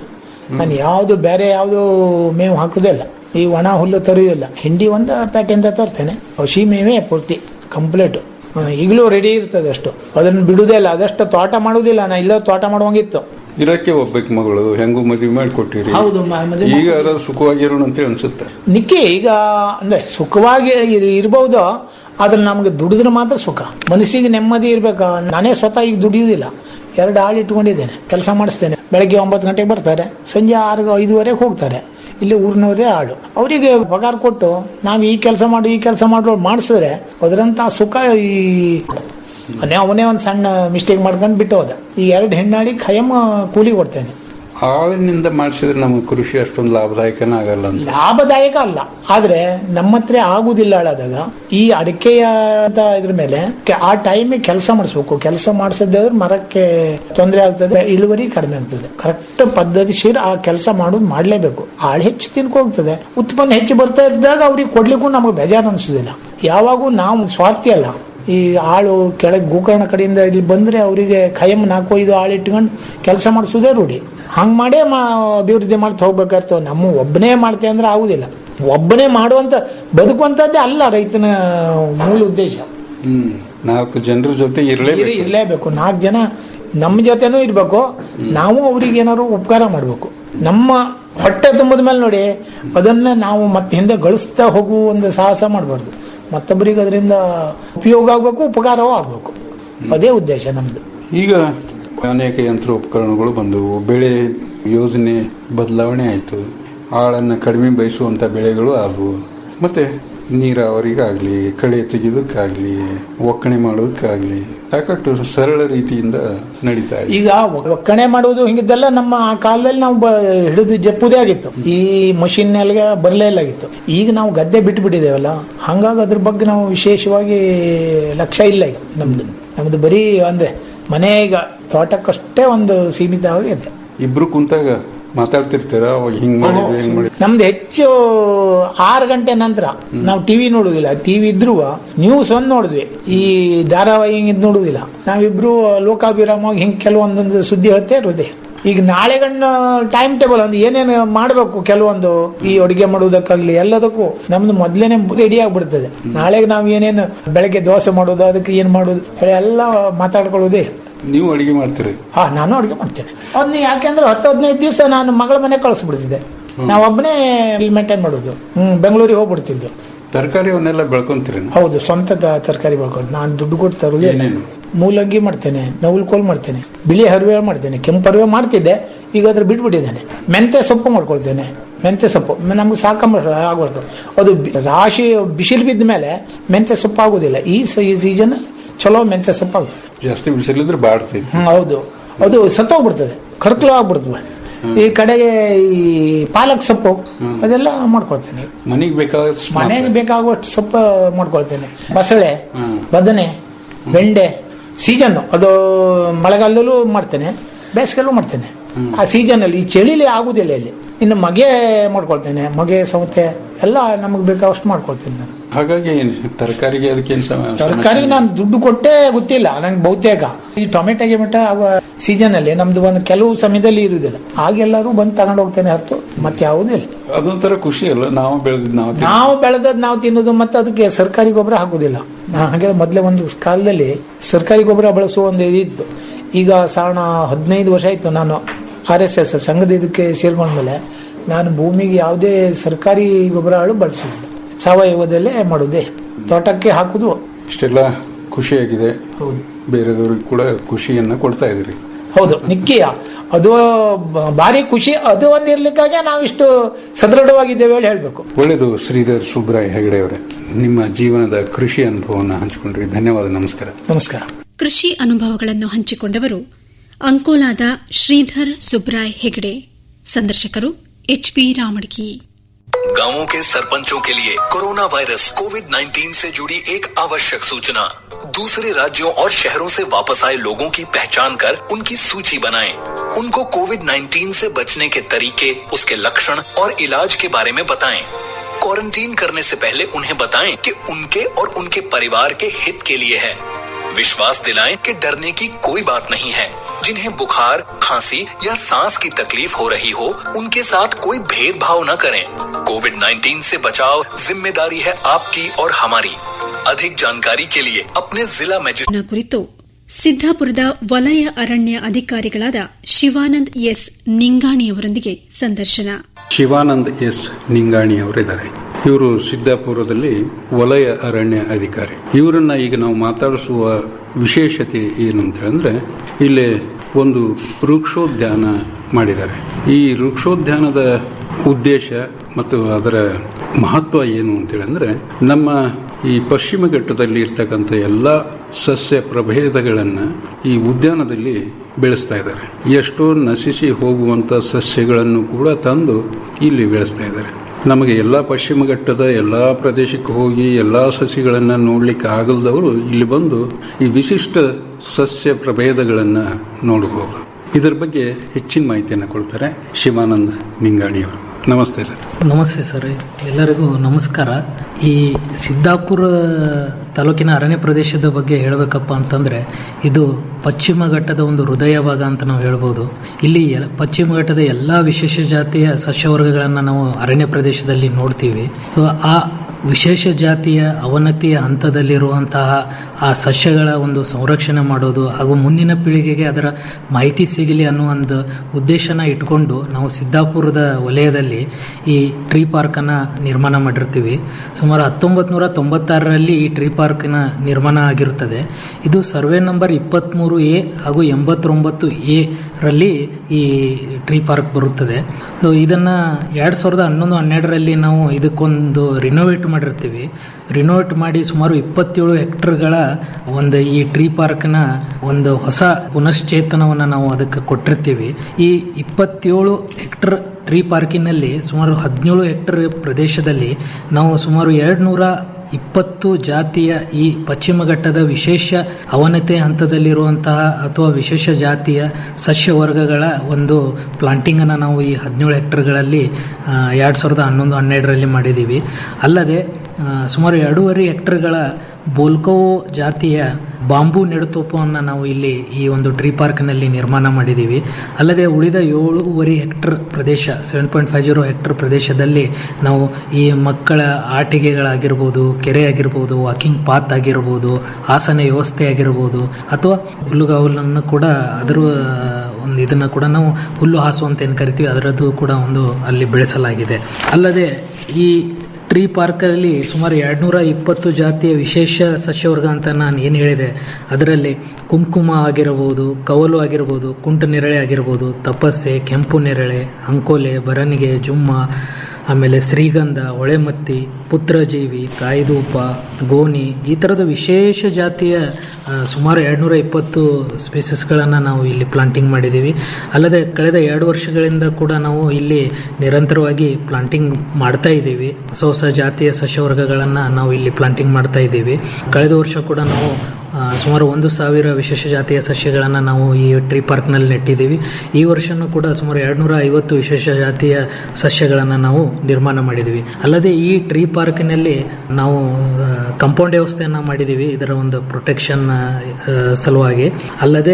ನಾನು ಯಾವುದು ಬೇರೆ ಯಾವುದು ಮೇವು ಹಾಕುದಿಲ್ಲ ಈ ಒಣ ಹುಲ್ಲು ತರುವುದಿಲ್ಲ ಹಿಂಡಿ ಒಂದು ಪ್ಯಾಟೆಯಿಂದ ತರ್ತೇನೆ ಹಸಿ ಮೇವೇ ಪೂರ್ತಿ ಕಂಪ್ಲೀಟ್ ಈಗಲೂ ರೆಡಿ ಇರ್ತದೆ ಅಷ್ಟು ಅದನ್ನು ಬಿಡುವುದೇ ಇಲ್ಲ ಅದಷ್ಟು ತೋಟ ಮಾಡುವುದಿಲ್ಲ ನಾ ಇಲ್ಲೋ ತೋಟ ಮಾಡುವಂಗಿತ್ತು ಇರಕ್ಕೆ ಒಬ್ಬಕ್ಕೆ ಮಗಳು ಹೆಂಗೂ ಮದುವೆ ಮಾಡಿ ಕೊಟ್ಟಿರಿ ಹೌದು, ಮ- ಮದುವೆ ಈಗ ಅದು ಸುಖವಾಗಿರೋಣ ಅಂತ ಅನ್ಸುತ್ತೆ ನಿಕ್ಕಿ ಈಗ ಅಂದ್ರೆ ಸುಖವಾಗಿ ಇರ್- ಇರ್ಬೋದು ಆದ್ರೆ ನಮ್ಗೆ ದುಡಿದ್ರೆ ಮಾತ್ರ ಸುಖ ಮನಸ್ಸಿಗೆ ನೆಮ್ಮದಿ ಇರ್ಬೇಕು ನಾನೇ ಸ್ವತಃ ಈಗ ದುಡಿಯುವುದಿಲ್ಲ ಎರಡು ಆಳು ಇಟ್ಕೊಂಡಿದ್ದೇನೆ ಕೆಲಸ ಮಾಡಿಸ್ತೇನೆ ಬೆಳಗ್ಗೆ ಒಂಬತ್ತು ಗಂಟೆಗೆ ಬರ್ತಾರೆ ಸಂಜೆ ಆರು ಐದುವರೆಗೆ ಹೋಗ್ತಾರೆ ಇಲ್ಲಿ ಊರಿನವರೇ ಆಳು ಅವರಿಗೆ ಪಗಾರ ಕೊಟ್ಟು ನಾವು ಈ ಕೆಲಸ ಮಾಡಿ ಈ ಕೆಲಸ ಮಾಡೋ ಮಾಡಿಸಿದ್ರೆ ಅದರಂತ ಸುಖ ಈ ಅವನೇ ಅವನೇ ಒಂದು ಸಣ್ಣ ಮಿಸ್ಟೇಕ್ ಮಾಡ್ಕೊಂಡು ಬಿಟ್ಟು ಹೋದ ಈ ಎರಡು ಹೆಣ್ಣಾಡಿ ಖಯಂ ಕೂಲಿ ಕೊಡ್ತೇನೆ ಆಳಿನಿಂದ ಮಾಡಿಸಿದ್ರೆ ನಮಗೆ ಕೃಷಿ ಅಷ್ಟೊಂದು ಲಾಭದಾಯಕನ ಆಗಲ್ಲ ಅಂತ ಲಾಭದಾಯಕ ಅಲ್ಲ ಆದ್ರೆ ನಮ್ಮ ಹತ್ರ ಆಗುದಿಲ್ಲ ಆದಾಗ ಈ ಅಡಿಕೆಯ ಅಂತ ಇದ್ರ ಮೇಲೆ ಕೆ- ಆ ಟೈಮಿಗೆ ಕೆಲಸ ಮಾಡಿಸ್ಬೇಕು ಕೆಲಸ ಮಾಡಿಸದೇ ಮರಕ್ಕೆ ತೊಂದರೆ ಆಗ್ತದೆ ಇಳುವರಿ ಕಡಿಮೆ ಆಗ್ತದೆ ಕರೆಕ್ಟ್ ಪದ್ಧತಿ ಶೀರ್ ಆ ಕೆಲಸ ಮಾಡೋದು ಮಾಡ್ಲೇಬೇಕು ಆಳು ಹೆಚ್ಚು ತಿನ್ಕೋಗ್ತದೆ ಉತ್ಪನ್ನ ಹೆಚ್ಚು ಬರ್ತಾ ಇದ್ದಾಗ ಅವ್ರಿಗೆ ಕೊಡ್ಲಿಕ್ಕೂ ನಮಗೆ ಬೇಜಾರು ಅನ್ಸೋದಿಲ್ಲ ಯಾವಾಗೂ ನಾವು ಸ್ವಾರ್ಥಿ ಅಲ್ಲ ಈ ಆಳು ಕೆಳಗೆ ಗೋಕರ್ಣ ಕಡೆಯಿಂದ ಇಲ್ಲಿ ಬಂದ್ರೆ ಅವರಿಗೆ ಖಯಂ ನಾಲ್ಕು ಐದು ಆಳು ಇಟ್ಕೊಂಡು ಕೆಲಸ ಮಾಡಿಸೋದೇ ರೂಢಿ ಹಂಗ್ ಮಾಡೇ ಮಾ ಅಭಿವೃದ್ಧಿ ಮಾಡ್ತಾ ಹೋಗ್ಬೇಕಾಗ್ತವೆ ನಮ್ಮ ಒಬ್ಬನೇ ಮಾಡ್ತೇವೆ ಅಂದ್ರೆ ಆಗುದಿಲ್ಲ ಒಬ್ಬನೇ ಮಾಡುವಂತ ಬದುಕುವಂತದ್ದೇ ಅಲ್ಲ ರೈತನ ಮೂಲ ಉದ್ದೇಶ ಹ್ಮ್ ನಾಲ್ಕು ಜನರ ಜೊತೆ ಇರಿ- ಇರಲೇಬೇಕು ಇರ್ಲೇಬೇಕು ನಾಲ್ಕು ಜನ ನಮ್ಮ ಜೊತೆನೂ ಇರ್ಬೇಕು ನಾವು ಅವ್ರಿಗೆ ಏನಾದ್ರು ಉಪಕಾರ ಮಾಡ್ಬೇಕು ನಮ್ಮ ಹೊಟ್ಟೆ ತುಂಬಿದ ಮೇಲೆ ನೋಡಿ ಅದನ್ನ ನಾವು ಮತ್ತೆ ಹಿಂದೆ ಗಳಿಸ್ತಾ ಹೋಗುವ ಒಂದು ಸಾಹಸ ಮಾಡಬಾರ್ದು ಮತ್ತೊಬ್ಬರಿಗೆ ಅದರಿಂದ ಉಪಯೋಗ ಆಗ್ಬೇಕು ಉಪಕಾರವೂ ಆಗ್ಬೇಕು ಅದೇ ಉದ್ದೇಶ ನಮ್ದು ಈಗ ಅನೇಕ ಯಂತ್ರೋಪಕರಣಗಳು ಬಂದವು ಬೆಳೆ ಯೋಜನೆ ಬದಲಾವಣೆ ಆಯಿತು ಆಳನ್ನು ಕಡಿಮೆ ಬಯಸುವಂಥ ಬೆಳೆಗಳು ಆದವು ಮತ್ತೆ ನೀರಾವರಿಗಾಗಲಿ ಕಳೆ ತೆಗೆಯೋದಕ್ಕಾಗಲಿ ಒಕ್ಕಣೆ ಮಾಡೋದಕ್ಕಾಗಲಿ ಸಾಕಷ್ಟು ಸರಳ ರೀತಿಯಿಂದ ನಡೀತಾ ಇದೆ ಈಗ ಒಕ್ಕಣೆ ಮಾಡುವುದು ಹಿಂಗಿದ್ದೆಲ್ಲ ನಮ್ಮ ಆ ಕಾಲದಲ್ಲಿ ನಾವು ಬ- ಹಿಡಿದು ಜಪ್ಪುದೇ ಆಗಿತ್ತು ಈ ಮಷಿನ್ ನೆಲ್ಗೆ ಬರಲೇ ಇಲ್ಲ ಆಗಿತ್ತು ಈಗ ನಾವು ಗದ್ದೆ ಬಿಟ್ಟು ಬಿಟ್ಟಿದ್ದೇವಲ್ಲ ಹಂಗಾಗಿ ಅದ್ರ ಬಗ್ಗೆ ನಾವು ವಿಶೇಷವಾಗಿ ಲಕ್ಷ್ಯ ಇಲ್ಲ ಈಗ ನಮ್ದು ನಮ್ದು ಬರೀ ಅಂದ್ರೆ ಮನೆ ಈಗ ತೋಟಕ್ಕಷ್ಟೇ ಒಂದು ಸೀಮಿತವಾಗಿದೆ ಇಬ್ರು ಕುಂತಾಗ ಮಾತಾಡ್ತಿರ್ತೀರ ಅವಾಗ ಹಿಂಗ್ ಮಾಡಿದ್ವಿ ಹಿಂಗ್ ಮಾಡಿದ್ವಿ ನಮ್ದು ಹೆಚ್ಚು ಆರು ಗಂಟೆ ನಂತರ ನಾವು ಟಿವಿ ನೋಡುದಿಲ್ಲ ಟಿವಿ ಇದ್ರು ನ್ಯೂಸ್ ಒಂದು ನೋಡಿದ್ವಿ ಈ ಧಾರಾವಾಹಿ ಹಿಂಗ್ ನೋಡುದಿಲ್ಲ ನಾವಿಬ್ರು ಲೋಕಾಭಿರಾಮವಾಗಿ ಹಿಂಗ್ ಕೆಲವೊಂದೊಂದು ಸುದ್ದಿ ಹೇಳ್ತೇ ಇರೋದೇ ಈಗ ನಾಳೆ ಗಂಡ ಟೈಮ್ ಟೇಬಲ್ ಒಂದು ಏನೇನು ಮಾಡಬೇಕು ಕೆಲವೊಂದು ಈ ಅಡುಗೆ ಮಾಡುವುದಕ್ಕಾಗ್ಲಿ ಎಲ್ಲದಕ್ಕೂ ನಮ್ದು ಮೊದ್ಲೇನೆ ರೆಡಿ ಆಗ್ಬಿಡ್ತದೆ ನಾಳೆಗೆ ನಾವು ಏನೇನು ಬೆಳಗ್ಗೆ ದೋಸೆ ಮಾಡೋದು ಅದಕ್ಕೆ ಏನ್ ಮಾಡೋದು ಹೇಳಿ ಎಲ್ಲ ಮಾತಾಡ್ಕೊಳ್ಳೋದೇ ನೀವು ಅಡಿಗೆ ಮಾಡ್ತೀರಿ ಹಾ ನಾನು ಅಡುಗೆ ಮಾಡ್ತೇನೆ ಅದನ್ನ ಯಾಕೆಂದ್ರೆ ಹತ್ತು ಹದಿನೈದು ದಿವಸ ನಾನು ಮಗಳ ಮನೆ ಕಳಿಸ್ಬಿಡ್ತಿದ್ದೆ ನಾವು ಒಬ್ಬನೇ ಮೇಂಟೈನ್ ಮಾಡೋದು ಹ್ಮ್ ಬೆಂಗಳೂರಿಗೆ ಹೋಗ್ಬಿಡ್ತಿದ್ದು ತರಕಾರಿ ಅವನ್ನೆಲ್ಲ ಬೆಳ್ಕೊಂತೀರಿ ಹೌದು ಸ್ವಂತ ತರಕಾರಿ ಬೆಳ್ಕೊಂಡು ನಾನು ದುಡ್ಡು ಕೊಟ್ಟು ತರೋದೇ ಇಲ್ಲ. ಏನೇನು? ಮೂಲಂಗಿ ಮಾಡ್ತೇನೆ ನವುಲ್ ಕೋಲ್ ಮಾಡ್ತೇನೆ ಬಿಳಿ ಹರಿವೆ ಮಾಡ್ತೇನೆ ಕೆಂಪು ಹರಿವೆ ಮಾಡ್ತಿದ್ದೆ ಈಗ ಅದ್ರ ಬಿಟ್ಬಿಟ್ಟಿದ್ದೇನೆ ಮೆಂತೆ ಸೊಪ್ಪು ಮಾಡ್ಕೊಳ್ತೇನೆ ಮೆಂತೆ ಸೊಪ್ಪು ಮ- ನಮ್ಗೆ ಸಾಕಂಬಷ್ಟು ಆಗುವಷ್ಟು ಅದು ಬಿ- ರಾಶಿ ಬಿಸಿಲು ಬಿದ್ದ ಮೇಲೆ ಮೆಂತೆ ಸೊಪ್ಪು ಆಗುದಿಲ್ಲ ಈ ಸ- ಈ ಸೀಸನ್ ಚಲೋ ಮೆಂತೆ ಸೊಪ್ಪು ಆಗುತ್ತೆ ಜಾಸ್ತಿ ಬಿಸಿಲಿದ್ರೆ ಬಾಡ್ತೈತಿ ಹ್ಮ್, ಹೌದು ಅದು ಸತ್ತೋಗ್ಬಿಡ್ತದೆ ಕರ್ಕಲು ಆಗ್ಬಿಡ್ತದೆ ಈ ಕಡೆಗೆ ಈ ಪಾಲಕ್ ಸೊಪ್ಪು ಅದೆಲ್ಲ ಮಾಡ್ಕೊಳ್ತೇನೆ ಮನೆಗೆ ಬೇಕಾದ ಮನೆಗೆ ಬೇಕಾಗುವಷ್ಟು ಸೊಪ್ಪು ಮಾಡ್ಕೊಳ್ತೇನೆ ಬಸಳೆ ಹ್ಮ್. ಬದನೆ ಬೆಂಡೆ ಸೀಸನ್ ಅದು ಮಳೆಗಾಲದಲ್ಲೂ ಮಾಡ್ತೇನೆ ಬೇಸಿಗೆಲ್ಲೂ ಮಾಡ್ತೇನೆ ಆ ಸೀಸನ್ ಅಲ್ಲಿ ಈ ಚಳಿಲಿ ಆಗುದಿಲ್ಲ ಇಲ್ಲಿ ಇನ್ನು ಮಗೆ ಮಾಡ್ಕೊಳ್ತೇನೆ ಮಗೆ ಸೌತೆ ಎಲ್ಲ ನಮಗೆ ಬೇಕಾವಷ್ಟು ಮಾಡ್ಕೊಳ್ತೇನೆ ನಾನು ಹಾಗಾಗಿ ಏನ್ ತರಕಾರಿಗೆ ಅದಕ್ಕೇನು ತರಕಾರಿ ನಾನು ದುಡ್ಡು ಕೊಟ್ಟೇ ಗೊತ್ತಿಲ್ಲ ನಂಗೆ ಬಹುತೇಕ ಈ ಟೊಮೆಟೊ ಗಿಮೆಟ ಆಗುವ ಸೀಸನ್ ಅಲ್ಲಿ ನಮ್ದು ಒಂದು ಕೆಲವು ಸಮಯದಲ್ಲಿ ಇರುವುದಿಲ್ಲ ಆಗೆಲ್ಲರೂ ಬಂದು ತಗೊಂಡು ಹೋಗ್ತೇನೆ ಹೊರತು ಮತ್ತೆ ಯಾವುದೂ ಇಲ್ಲ ಅದೊಂಥರ ಖುಷಿ ಅಲ್ಲ ನಾವು ಬೆಳೆದಿದ್ ನಾವು ತಿನ್ನೋದು. ನಾವು ಬೆಳೆದದ್ ನಾವು ತಿನ್ನೋದು ಮತ್ತೆ ಅದಕ್ಕೆ ಸರ್ಕಾರಿ ಗೊಬ್ಬರ ಹಾಕುದಿಲ್ಲ ನಾ ಹಾಗೆ ಮೊದಲೇ ಒಂದು ಕಾಲದಲ್ಲಿ ಸರ್ಕಾರಿ ಗೊಬ್ಬರ ಬಳಸುವ ಒಂದು ಇದಿತ್ತು ಈಗ ಸಾಧಾರಣ ಹದಿನೈದು ವರ್ಷ ಆಯ್ತು ನಾನು ಆರ್ ಎಸ್ ಎಸ್ ಸಂಘದ ಇದಕ್ಕೆ ಸೇರ್ಕೊಂಡ್ಮೇಲೆ ನಾನು ಭೂಮಿಗೆ ಯಾವುದೇ ಸರ್ಕಾರಿ ಗೊಬ್ಬರಗಳು ಬಳಸುವುದಿಲ್ಲ ಸಾವಯವದಲ್ಲೇ ಮಾಡೋದೇ ತೋಟಕ್ಕೆ ಹಾಕುದು ಇಷ್ಟೆಲ್ಲ ಖುಷಿಯಾಗಿದೆ ಹೌದು ಬೇರೆದವ್ರಿಗೆ ಕೂಡ ಖುಷಿಯನ್ನ ಕೊಡ್ತಾ ಇದ್ರಿ ಹೌದು ನಿಕ್ಕಿಯ ಅದು ಬ- ಭಾರಿ ಖುಷಿ ಅದು ಒಂದು ಇರ್ಲಿಕ್ಕಾಗೆ ನಾವಿಷ್ಟು ಸದೃಢವಾಗಿದ್ದೇವೆ ಹೇಳಿ ಹೇಳ್ಬೇಕು ಒಳ್ಳೆಯದು ಶ್ರೀಧರ್ ಸುಬ್ರಾಯ್ ಹೆಗಡೆ ಅವರೇ ನಿಮ್ಮ ಜೀವನದ ಕೃಷಿ ಅನುಭವವನ್ನು ಹಂಚಿಕೊಂಡ್ರಿ ಧನ್ಯವಾದ ನಮಸ್ಕಾರ ನಮಸ್ಕಾರ ಕೃಷಿ ಅನುಭವಗಳನ್ನು ಹಂಚಿಕೊಂಡವರು ಅಂಕೋಲಾದ ಶ್ರೀಧರ್ ಸುಬ್ರಾಯ್ ಹೆಗಡೆ ಸಂದರ್ಶಕರು ಎಚ್ಪಿ ರಾಮಡ್ಗಿ गांवों के सरपंचों के लिए कोरोना वायरस कोविड 19 से जुड़ी एक आवश्यक सूचना दूसरे राज्यों और शहरों से वापस आए लोगों की पहचान कर उनकी सूची बनाएं। उनको कोविड 19 से बचने के तरीके उसके लक्षण और इलाज के बारे में बताएं। क्वारंटीन करने से पहले उन्हें बताएं कि उनके और उनके परिवार के हित के लिए है विश्वास दिलाएं कि डरने की कोई बात नहीं है जिन्हें बुखार खांसी या सांस की तकलीफ हो रही हो उनके साथ कोई भेदभाव न करें कोविड 19 से बचाव जिम्मेदारी है आपकी और हमारी अधिक जानकारी के लिए अपने जिला मैजिस्ट्रेट ನ ಕುರಿತು ಸಿದ್ದಾಪುರದ ವಲಯ ಅರಣ್ಯ ಅಧಿಕಾರಿಗಳಾದ ಶಿವಾನಂದ್ ಎಸ್ ನಿಂಗಾಣಿಯವರೊಂದಿಗೆ ಸಂದರ್ಶನ ಶಿವಾನಂದ್ ಎಸ್ ನಿಂಗಾಣಿ ಅವರಿದ್ದಾರೆ ಇವರು ಸಿದ್ದಾಪುರದಲ್ಲಿ ವಲಯ ಅರಣ್ಯ ಅಧಿಕಾರಿ ಇವರನ್ನ ಈಗ ನಾವು ಮಾತಾಡಿಸುವ ವಿಶೇಷತೆ ಏನು ಅಂತ ಹೇಳಿದ್ರೆ ಇಲ್ಲಿ ಒಂದು ವೃಕ್ಷೋದ್ಯಾನ ಮಾಡಿದ್ದಾರೆ ಈ ವೃಕ್ಷೋದ್ಯಾನದ ಉದ್ದೇಶ ಮತ್ತು ಅದರ ಮಹತ್ವ ಏನು ಅಂತೇಳಿ ಅಂದ್ರೆ ನಮ್ಮ ಈ ಪಶ್ಚಿಮ ಘಟ್ಟದಲ್ಲಿ ಇರ್ತಕ್ಕಂಥ ಎಲ್ಲ ಸಸ್ಯ ಪ್ರಭೇದಗಳನ್ನು ಈ ಉದ್ಯಾನದಲ್ಲಿ ಬೆಳೆಸ್ತಾ ಇದ್ದಾರೆ ಎಷ್ಟೋ ನಶಿಸಿ ಹೋಗುವಂಥ ಸಸ್ಯಗಳನ್ನು ಕೂಡ ತಂದು ಇಲ್ಲಿ ಬೆಳೆಸ್ತಾ ಇದ್ದಾರೆ ನಮಗೆ ಎಲ್ಲ ಪಶ್ಚಿಮ ಘಟ್ಟದ ಎಲ್ಲ ಪ್ರದೇಶಕ್ಕೆ ಹೋಗಿ ಎಲ್ಲ ಸಸ್ಯಗಳನ್ನು ನೋಡ್ಲಿಕ್ಕೆ ಆಗಲ್ದವರು ಇಲ್ಲಿ ಬಂದು ಈ ವಿಶಿಷ್ಟ ಸಸ್ಯ ಪ್ರಭೇದಗಳನ್ನು ನೋಡಬಹುದು ಇದರ ಬಗ್ಗೆ ಹೆಚ್ಚಿನ ಮಾಹಿತಿಯನ್ನು ಕೊಡ್ತಾರೆ ಶಿವಾನಂದ್ ನಿಂಗಾಣಿಯವರು ನಮಸ್ತೆ ಸರ್ ನಮಸ್ತೆ ಸರ್ ಎಲ್ಲರಿಗೂ ನಮಸ್ಕಾರ ಈ ಸಿದ್ದಾಪುರ ತಾಲೂಕಿನ ಅರಣ್ಯ ಪ್ರದೇಶದ ಬಗ್ಗೆ ಹೇಳಬೇಕಪ್ಪ ಅಂತಂದರೆ ಇದು ಪಶ್ಚಿಮ ಘಟ್ಟದ ಒಂದು ಹೃದಯ ಭಾಗ ಅಂತ ನಾವು ಹೇಳ್ಬೋದು ಇಲ್ಲಿ ಎಲ್- ಪಶ್ಚಿಮ ಘಟ್ಟದ ಎಲ್ಲ ವಿಶೇಷ ಜಾತಿಯ ಸಸ್ಯವರ್ಗಗಳನ್ನು ನಾವು ಅರಣ್ಯ ಪ್ರದೇಶದಲ್ಲಿ ನೋಡ್ತೀವಿ ಸೊ ಆ ವಿಶೇಷ ಜಾತಿಯ ಅವನತಿಯ ಹಂತದಲ್ಲಿರುವಂತಹ ಆ ಸಸ್ಯಗಳ ಒಂದು ಸಂರಕ್ಷಣೆ ಮಾಡೋದು ಹಾಗೂ ಮುಂದಿನ ಪೀಳಿಗೆಗೆ ಅದರ ಮಾಹಿತಿ ಸಿಗಲಿ ಅನ್ನೋ ಒಂದು ಉದ್ದೇಶನ ಇಟ್ಕೊಂಡು ನಾವು ಸಿದ್ದಾಪುರದ ವಲಯದಲ್ಲಿ ಈ ಟ್ರೀ ಪಾರ್ಕನ್ನು ನಿರ್ಮಾಣ ಮಾಡಿರ್ತೀವಿ ಸುಮಾರು ಹತ್ತೊಂಬತ್ತು ನೂರ ತೊಂಬತ್ತಾರರಲ್ಲಿ ಈ ಟ್ರೀ ಪಾರ್ಕ್ನ ನಿರ್ಮಾಣ ಆಗಿರುತ್ತದೆ ಇದು ಸರ್ವೆ ನಂಬರ್ ಇಪ್ಪತ್ತ್ಮೂರು ಎ ಹಾಗೂ ಎಂಬತ್ತೊಂಬತ್ತು ಎ ರಲ್ಲಿ ಈ ಟ್ರೀ ಪಾರ್ಕ್ ಬರುತ್ತದೆ ಸೊ ಇದನ್ನು ಎರಡು ಸಾವಿರದ ಹನ್ನೊಂದು ಹನ್ನೆರಡರಲ್ಲಿ ನಾವು ಇದಕ್ಕೊಂದು ರಿನೋವೇಟ್ ಮಾಡಿರ್ತೀವಿ ರಿನೋವೇಟ್ ಮಾಡಿ ಸುಮಾರು ಇಪ್ಪತ್ತೇಳು ಹೆಕ್ಟರ್ಗಳ ಒಂದು ಈ ಟ್ರೀ ಪಾರ್ಕ್ನ ಒಂದು ಹೊಸ ಪುನಶ್ಚೇತನವನ್ನು ನಾವು ಅದಕ್ಕೆ ಕೊಟ್ಟಿರ್ತೀವಿ ಈ ಇಪ್ಪತ್ತೇಳು ಹೆಕ್ಟರ್ ಟ್ರೀ ಪಾರ್ಕಿನಲ್ಲಿ ಸುಮಾರು ಹದಿನೇಳು ಹೆಕ್ಟರ್ ಪ್ರದೇಶದಲ್ಲಿ ನಾವು ಸುಮಾರು ಎರಡು ನೂರ ಇಪ್ಪತ್ತು ಜಾತಿಯ ಈ ಪಶ್ಚಿಮ ಘಟ್ಟದ ವಿಶೇಷ ಅವನತಿ ಹಂತದಲ್ಲಿರುವಂತಹ ಅಥವಾ ವಿಶೇಷ ಜಾತಿಯ ಸಸ್ಯ ವರ್ಗಗಳ ಒಂದು ಪ್ಲಾಂಟಿಂಗನ್ನು ನಾವು ಈ ಹದಿನೇಳು ಹೆಕ್ಟರ್ಗಳಲ್ಲಿ ಎರಡು ಸಾವಿರದ ಹನ್ನೊಂದು ಹನ್ನೆರಡರಲ್ಲಿ ಮಾಡಿದ್ದೀವಿ ಅಲ್ಲದೆ ಆ, ಸುಮಾರು ಎರಡೂವರೆ ಹೆಕ್ಟರ್ಗಳ ಬೋಲ್ಕೋವೋ ಜಾತಿಯ ಬಾಂಬು ನೆಡುತೋಪವನ್ನು ನಾವು ಇಲ್ಲಿ ಈ ಒಂದು ಟ್ರೀ ಪಾರ್ಕ್ನಲ್ಲಿ ನಿರ್ಮಾಣ ಮಾಡಿದ್ದೀವಿ ಅಲ್ಲದೆ ಉಳಿದ ಏಳೂವರೆ ಹೆಕ್ಟರ್ ಪ್ರದೇಶ seven point five zero hectare ಪ್ರದೇಶದಲ್ಲಿ ನಾವು ಈ ಮಕ್ಕಳ ಆಟಿಕೆಗಳಾಗಿರ್ಬೋದು ಕೆರೆ ಆಗಿರ್ಬೋದು ವಾಕಿಂಗ್ ಪಾತ್ ಆಗಿರ್ಬೋದು ಆಸನ ವ್ಯವಸ್ಥೆ ಆಗಿರ್ಬೋದು ಅಥವಾ ಹುಲ್ಲುಗಾವಲನ್ನು ಕೂಡ ಅದರ ಒಂದು ಇದನ್ನು ಕೂಡ ನಾವು ಹುಲ್ಲು ಹಾಸು ಅಂತ ಏನು ಕರಿತೀವಿ ಅದರದ್ದು ಕೂಡ ಒಂದು ಅಲ್ಲಿ ಬೆಳೆಸಲಾಗಿದೆ ಅಲ್ಲದೆ ಈ ಟ್ರೀ ಪಾರ್ಕಲ್ಲಿ ಸುಮಾರು ಎರಡುನೂರ ಇಪ್ಪತ್ತು ಜಾತಿಯ ವಿಶೇಷ ಸಸ್ಯವರ್ಗ ಅಂತ ನಾನು ಏನು ಹೇಳಿದೆ ಅದರಲ್ಲಿ ಕುಂಕುಮ ಆಗಿರಬಹುದು ಕವಲು ಆಗಿರ್ಬೋದು ಕುಂಟು ನೆರಳೆ ಆಗಿರ್ಬೋದು ತಪಸ್ಸೆ ಕೆಂಪು ನೆರಳೆ ಅಂಕೋಲೆ ಬರನಿಗೆ ಜುಮ್ಮ ಆಮೇಲೆ ಶ್ರೀಗಂಧ ಹೊಳೆಮತ್ತಿ ಪುತ್ರಜೀವಿ ಕಾಯ್ದೂಪ ಗೋನಿ ಈ ಥರದ ವಿಶೇಷ ಜಾತಿಯ ಆ, ಸುಮಾರು ಎರಡುನೂರ ಇಪ್ಪತ್ತು ಸ್ಪೀಸಸ್ಗಳನ್ನು ನಾವು ಇಲ್ಲಿ ಪ್ಲಾಂಟಿಂಗ್ ಮಾಡಿದ್ದೀವಿ ಅಲ್ಲದೆ ಕಳೆದ ಎರಡು ವರ್ಷಗಳಿಂದ ಕೂಡ ನಾವು ಇಲ್ಲಿ ನಿರಂತರವಾಗಿ ಪ್ಲಾಂಟಿಂಗ್ ಮಾಡ್ತಾ ಇದ್ದೀವಿ ಹೊಸ ಹೊಸ ಜಾತಿಯ ಸಸ್ಯವರ್ಗಗಳನ್ನು ನಾವು ಇಲ್ಲಿ ಪ್ಲಾಂಟಿಂಗ್ ಮಾಡ್ತಾ ಇದ್ದೀವಿ ಕಳೆದ ವರ್ಷ ಕೂಡ ನಾವು ಆ, ಸುಮಾರು ಒಂದು ಸಾವಿರ ವಿಶೇಷ ಜಾತಿಯ ಸಸ್ಯಗಳನ್ನು ನಾವು ಈ ಟ್ರೀ ಪಾರ್ಕ್ನಲ್ಲಿ ನೆಟ್ಟಿದ್ದೀವಿ ಈ ವರ್ಷನೂ ಕೂಡ ಸುಮಾರು ಎರಡುನೂರ ಐವತ್ತು ವಿಶೇಷ ಜಾತಿಯ ಸಸ್ಯಗಳನ್ನು ನಾವು ನಿರ್ಮಾಣ ಮಾಡಿದ್ದೀವಿ ಅಲ್ಲದೆ ಈ ಟ್ರೀ ಪಾರ್ಕಿನಲ್ಲಿ ನಾವು ಕಂಪೌಂಡ್ ವ್ಯವಸ್ಥೆಯನ್ನು ಮಾಡಿದ್ದೀವಿ ಇದರ ಒಂದು ಪ್ರೊಟೆಕ್ಷನ್ ಸಲುವಾಗಿ ಅಲ್ಲದೆ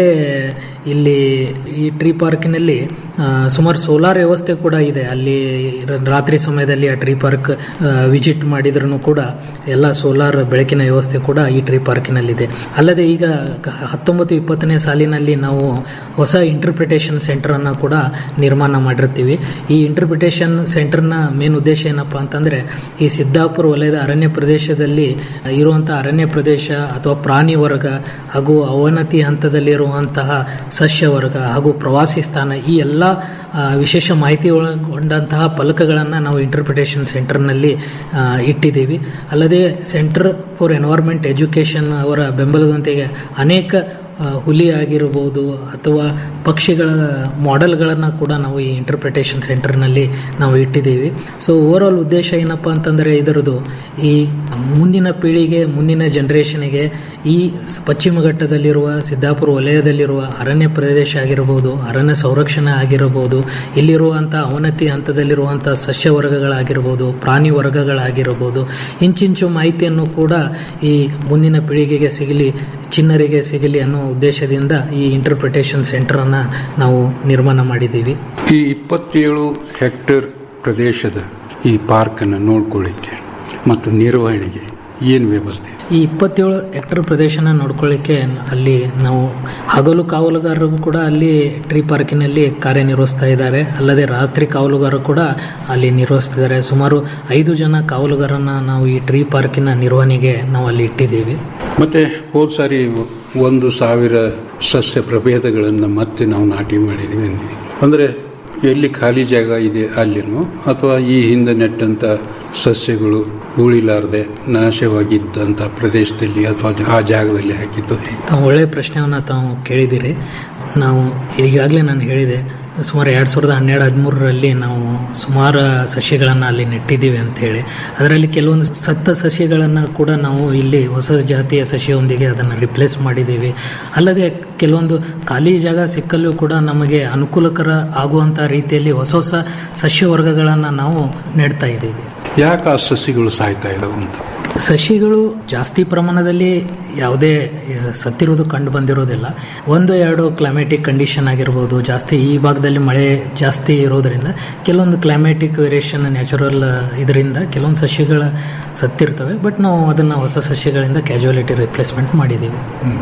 ಇಲ್ಲಿ ಈ ಟ್ರೀ ಪಾರ್ಕಿನಲ್ಲಿ ಆ, ಸುಮಾರು ಸೋಲಾರ್ ವ್ಯವಸ್ಥೆ ಕೂಡ ಇದೆ ಅಲ್ಲಿ ರ- ರಾತ್ರಿ ಸಮಯದಲ್ಲಿ ಆ ಟ್ರೀ ಪಾರ್ಕ್ ವಿಸಿಟ್ ಮಾಡಿದ್ರೂ ಕೂಡ ಎಲ್ಲ ಸೋಲಾರ್ ಬೆಳಕಿನ ವ್ಯವಸ್ಥೆ ಕೂಡ ಈ ಟ್ರೀ ಪಾರ್ಕಿನಲ್ಲಿದೆ ಅಲ್ಲದೆ ಈಗ ಕ- ಹತ್ತೊಂಬತ್ತು ಇಪ್ಪತ್ತನೇ ಸಾಲಿನಲ್ಲಿ ನಾವು ಹೊಸ ಇಂಟರ್ಪ್ರಿಟೇಷನ್ ಸೆಂಟರನ್ನು ಕೂಡ ನಿರ್ಮಾಣ ಮಾಡಿರ್ತೀವಿ ಈ ಇಂಟರ್ಪ್ರಿಟೇಷನ್ ಸೆಂಟರ್ನ ಮೇನ್ ಉದ್ದೇಶ ಏನಪ್ಪ ಅಂತಂದರೆ ಈ ಸಿದ್ದಾಪುರ ವಲಯದ ಅರಣ್ಯ ಪ್ರದೇಶದಲ್ಲಿ ಇರುವಂಥ ಅರಣ್ಯ ಪ್ರದೇಶ ಅಥವಾ ಪ್ರಾಣಿ ವರ್ಗ ಹಾಗೂ ಅವನತಿ ಹಂತದಲ್ಲಿರುವಂತಹ ಸಸ್ಯ ವರ್ಗ ಹಾಗೂ ಪ್ರವಾಸಿ ಸ್ಥಾನ ಈ ಎಲ್ಲ ಆ, ವಿಶೇಷ ಮಾಹಿತಿ ಒಳಗೊಂಡಂತಹ ಫಲಕಗಳನ್ನು ನಾವು ಇಂಟರ್ಪ್ರಿಟೇಷನ್ ಸೆಂಟರ್ನಲ್ಲಿ ಆ, ಇಟ್ಟಿದ್ದೀವಿ ಅಲ್ಲದೆ ಸೆಂಟರ್ ಫಾರ್ ಎನ್ವೈರ್ಮೆಂಟ್ ಎಜುಕೇಷನ್ ಅವರ ಬೆಂಬಲದೊಂದಿಗೆ ಅನೇಕ ಆ, ಹುಲಿ ಆಗಿರ್ಬೋದು ಅಥವಾ ಪಕ್ಷಿಗಳ ಮಾಡೆಲ್ಗಳನ್ನು ಕೂಡ ನಾವು ಈ ಇಂಟರ್ಪ್ರಿಟೇಷನ್ ಸೆಂಟರ್ನಲ್ಲಿ ನಾವು ಇಟ್ಟಿದ್ದೀವಿ ಸೊ ಓವರ್ ಆಲ್ ಉದ್ದೇಶ ಏನಪ್ಪ ಅಂತಂದರೆ ಇದರದು ಈ ಮುಂದಿನ ಪೀಳಿಗೆ ಮುಂದಿನ ಜನ್ರೇಷನ್ಗೆ ಈ ಸ್- ಪಶ್ಚಿಮ ಘಟ್ಟದಲ್ಲಿರುವ ಸಿದ್ದಾಪುರ ವಲಯದಲ್ಲಿರುವ ಅರಣ್ಯ ಪ್ರದೇಶ ಆಗಿರ್ಬೋದು ಅರಣ್ಯ ಸಂರಕ್ಷಣೆ ಆಗಿರಬಹುದು ಇಲ್ಲಿರುವಂಥ ಅವನತಿ ಹಂತದಲ್ಲಿರುವಂಥ ಸಸ್ಯ ವರ್ಗಗಳಾಗಿರ್ಬೋದು ಪ್ರಾಣಿ ವರ್ಗಗಳಾಗಿರ್ಬೋದು ಇಂಚಿಂಚು ಮಾಹಿತಿಯನ್ನು ಕೂಡ ಈ ಮುಂದಿನ ಪೀಳಿಗೆಗೆ ಸಿಗಲಿ ಚಿನ್ನರಿಗೆ ಸಿಗಲಿ ಅನ್ನೋ ಉದ್ದೇಶದಿಂದ ಈ ಇಂಟರ್ಪ್ರಿಟೇಷನ್ ಸೆಂಟರನ್ನು ನಾವು ನಿರ್ಮಾಣ ಮಾಡಿದ್ದೀವಿ ಈ ಇಪ್ಪತ್ತೇಳು ಹೆಕ್ಟೇರ್ ಪ್ರದೇಶದ ಈ ಪಾರ್ಕನ್ನು ನೋಡ್ಕೊಳ್ಳಿಕ್ಕೆ ಮತ್ತು ನಿರ್ವಹಣೆಗೆ ಏನು ವ್ಯವಸ್ಥೆ ಈ ಇಪ್ಪತ್ತೇಳು ಹೆಕ್ಟರ್ ಪ್ರದೇಶನ ನೋಡ್ಕೊಳ್ಳಿಕ್ಕೆ ಅಲ್ಲಿ ನಾವು ಹಗಲು ಕಾವಲುಗಾರರು ಕೂಡ ಅಲ್ಲಿ ಟ್ರೀ ಪಾರ್ಕಿನಲ್ಲಿ ಕಾರ್ಯನಿರ್ವಹಿಸ್ತಾ ಇದ್ದಾರೆ ಅಲ್ಲದೆ ರಾತ್ರಿ ಕಾವಲುಗಾರರು ಕೂಡ ಅಲ್ಲಿ ನಿರ್ವಹಿಸ್ತಿದ್ದಾರೆ ಸುಮಾರು ಐದು ಜನ ಕಾವಲುಗಾರನ ನಾವು ಈ ಟ್ರೀ ಪಾರ್ಕಿನ ನಿರ್ವಹಣೆಗೆ ನಾವು ಅಲ್ಲಿ ಇಟ್ಟಿದ್ದೀವಿ ಮತ್ತೆ ಹೋದ ಸಾರಿ ಒಂದು ಸಾವಿರ ಸಸ್ಯ ಪ್ರಭೇದಗಳನ್ನು ಮತ್ತೆ ನಾವು ನಾಟಿ ಮಾಡಿದ್ದೀವಿ ಅಂದಿದ್ದೀವಿ ಅಂದರೆ ಎಲ್ಲಿ ಖಾಲಿ ಜಾಗ ಇದೆ ಅಲ್ಲಿನೋ ಅಥವಾ ಈ ಹಿಂದೆ ನೆಟ್ಟಂಥ ಸಸ್ಯಗಳು ಉಳಿಲಾರದೆ ನಾಶವಾಗಿದ್ದಂಥ ಪ್ರದೇಶದಲ್ಲಿ ಅಥವಾ ಆ ಜಾಗದಲ್ಲಿ ಹಾಕಿದ್ದು ಹೇಗೆ ತಾವು ಒಳ್ಳೆಯ ಪ್ರಶ್ನೆಯನ್ನು ತಾವು ಕೇಳಿದ್ದೀರಿ ನಾವು ಈಗಾಗಲೇ ನಾನು ಹೇಳಿದೆ ಸುಮಾರು ಎರಡು ಸಾವಿರದ ಹನ್ನೆರಡು ಹದಿಮೂರರಲ್ಲಿ ನಾವು ಸುಮಾರು ಸಸ್ಯಗಳನ್ನು ಅಲ್ಲಿ ನೆಟ್ಟಿದ್ದೀವಿ ಅಂತ ಹೇಳಿ ಅದರಲ್ಲಿ ಕೆಲವೊಂದು ಸತ್ತ ಸಸ್ಯಗಳನ್ನು ಕೂಡ ನಾವು ಇಲ್ಲಿ ಹೊಸ ಜಾತಿಯ ಸಸ್ಯವೊಂದಿಗೆ ಅದನ್ನು ರಿಪ್ಲೇಸ್ ಮಾಡಿದ್ದೀವಿ ಅಲ್ಲದೆ ಕೆಲವೊಂದು ಖಾಲಿ ಜಾಗ ಸಿಕ್ಕಲ್ಲೂ ಕೂಡ ನಮಗೆ ಅನುಕೂಲಕರ ಆಗುವಂಥ ರೀತಿಯಲ್ಲಿ ಹೊಸ ಹೊಸ ಸಸ್ಯವರ್ಗಗಳನ್ನು ನಾವು ನೆಡ್ತಾ ಇದ್ದೀವಿ ಯಾಕೆ ಆ ಸಸ್ಯಗಳು ಸಾಯ್ತಾ ಇದಾವೆ ಅಂತ ಸಸಿಗಳು ಜಾಸ್ತಿ ಪ್ರಮಾಣದಲ್ಲಿ ಯಾವುದೇ ಆ, ಸತ್ತಿರೋದು ಕಂಡು ಬಂದಿರೋದಿಲ್ಲ ಒಂದು ಎರಡು ಕ್ಲೈಮ್ಯಾಟಿಕ್ ಕಂಡೀಷನ್ ಆಗಿರ್ಬೋದು ಜಾಸ್ತಿ ಈ ಭಾಗದಲ್ಲಿ ಮಳೆ ಜಾಸ್ತಿ ಇರೋದ್ರಿಂದ ಕೆಲವೊಂದು ಕ್ಲೈಮ್ಯಾಟಿಕ್ ವೇರಿಯೇಷನ್ ನ್ಯಾಚುರಲ್ ಇದರಿಂದ ಕೆಲವೊಂದು ಸಸ್ಯಗಳ ಸತ್ತಿರ್ತವೆ ಬಟ್ ನಾವು ಅದನ್ನು ಹೊಸ ಸಸ್ಯಗಳಿಂದ ಕ್ಯಾಜುಯಾಲಿಟಿ ರಿಪ್ಲೇಸ್ಮೆಂಟ್ ಮಾಡಿದ್ದೀವಿ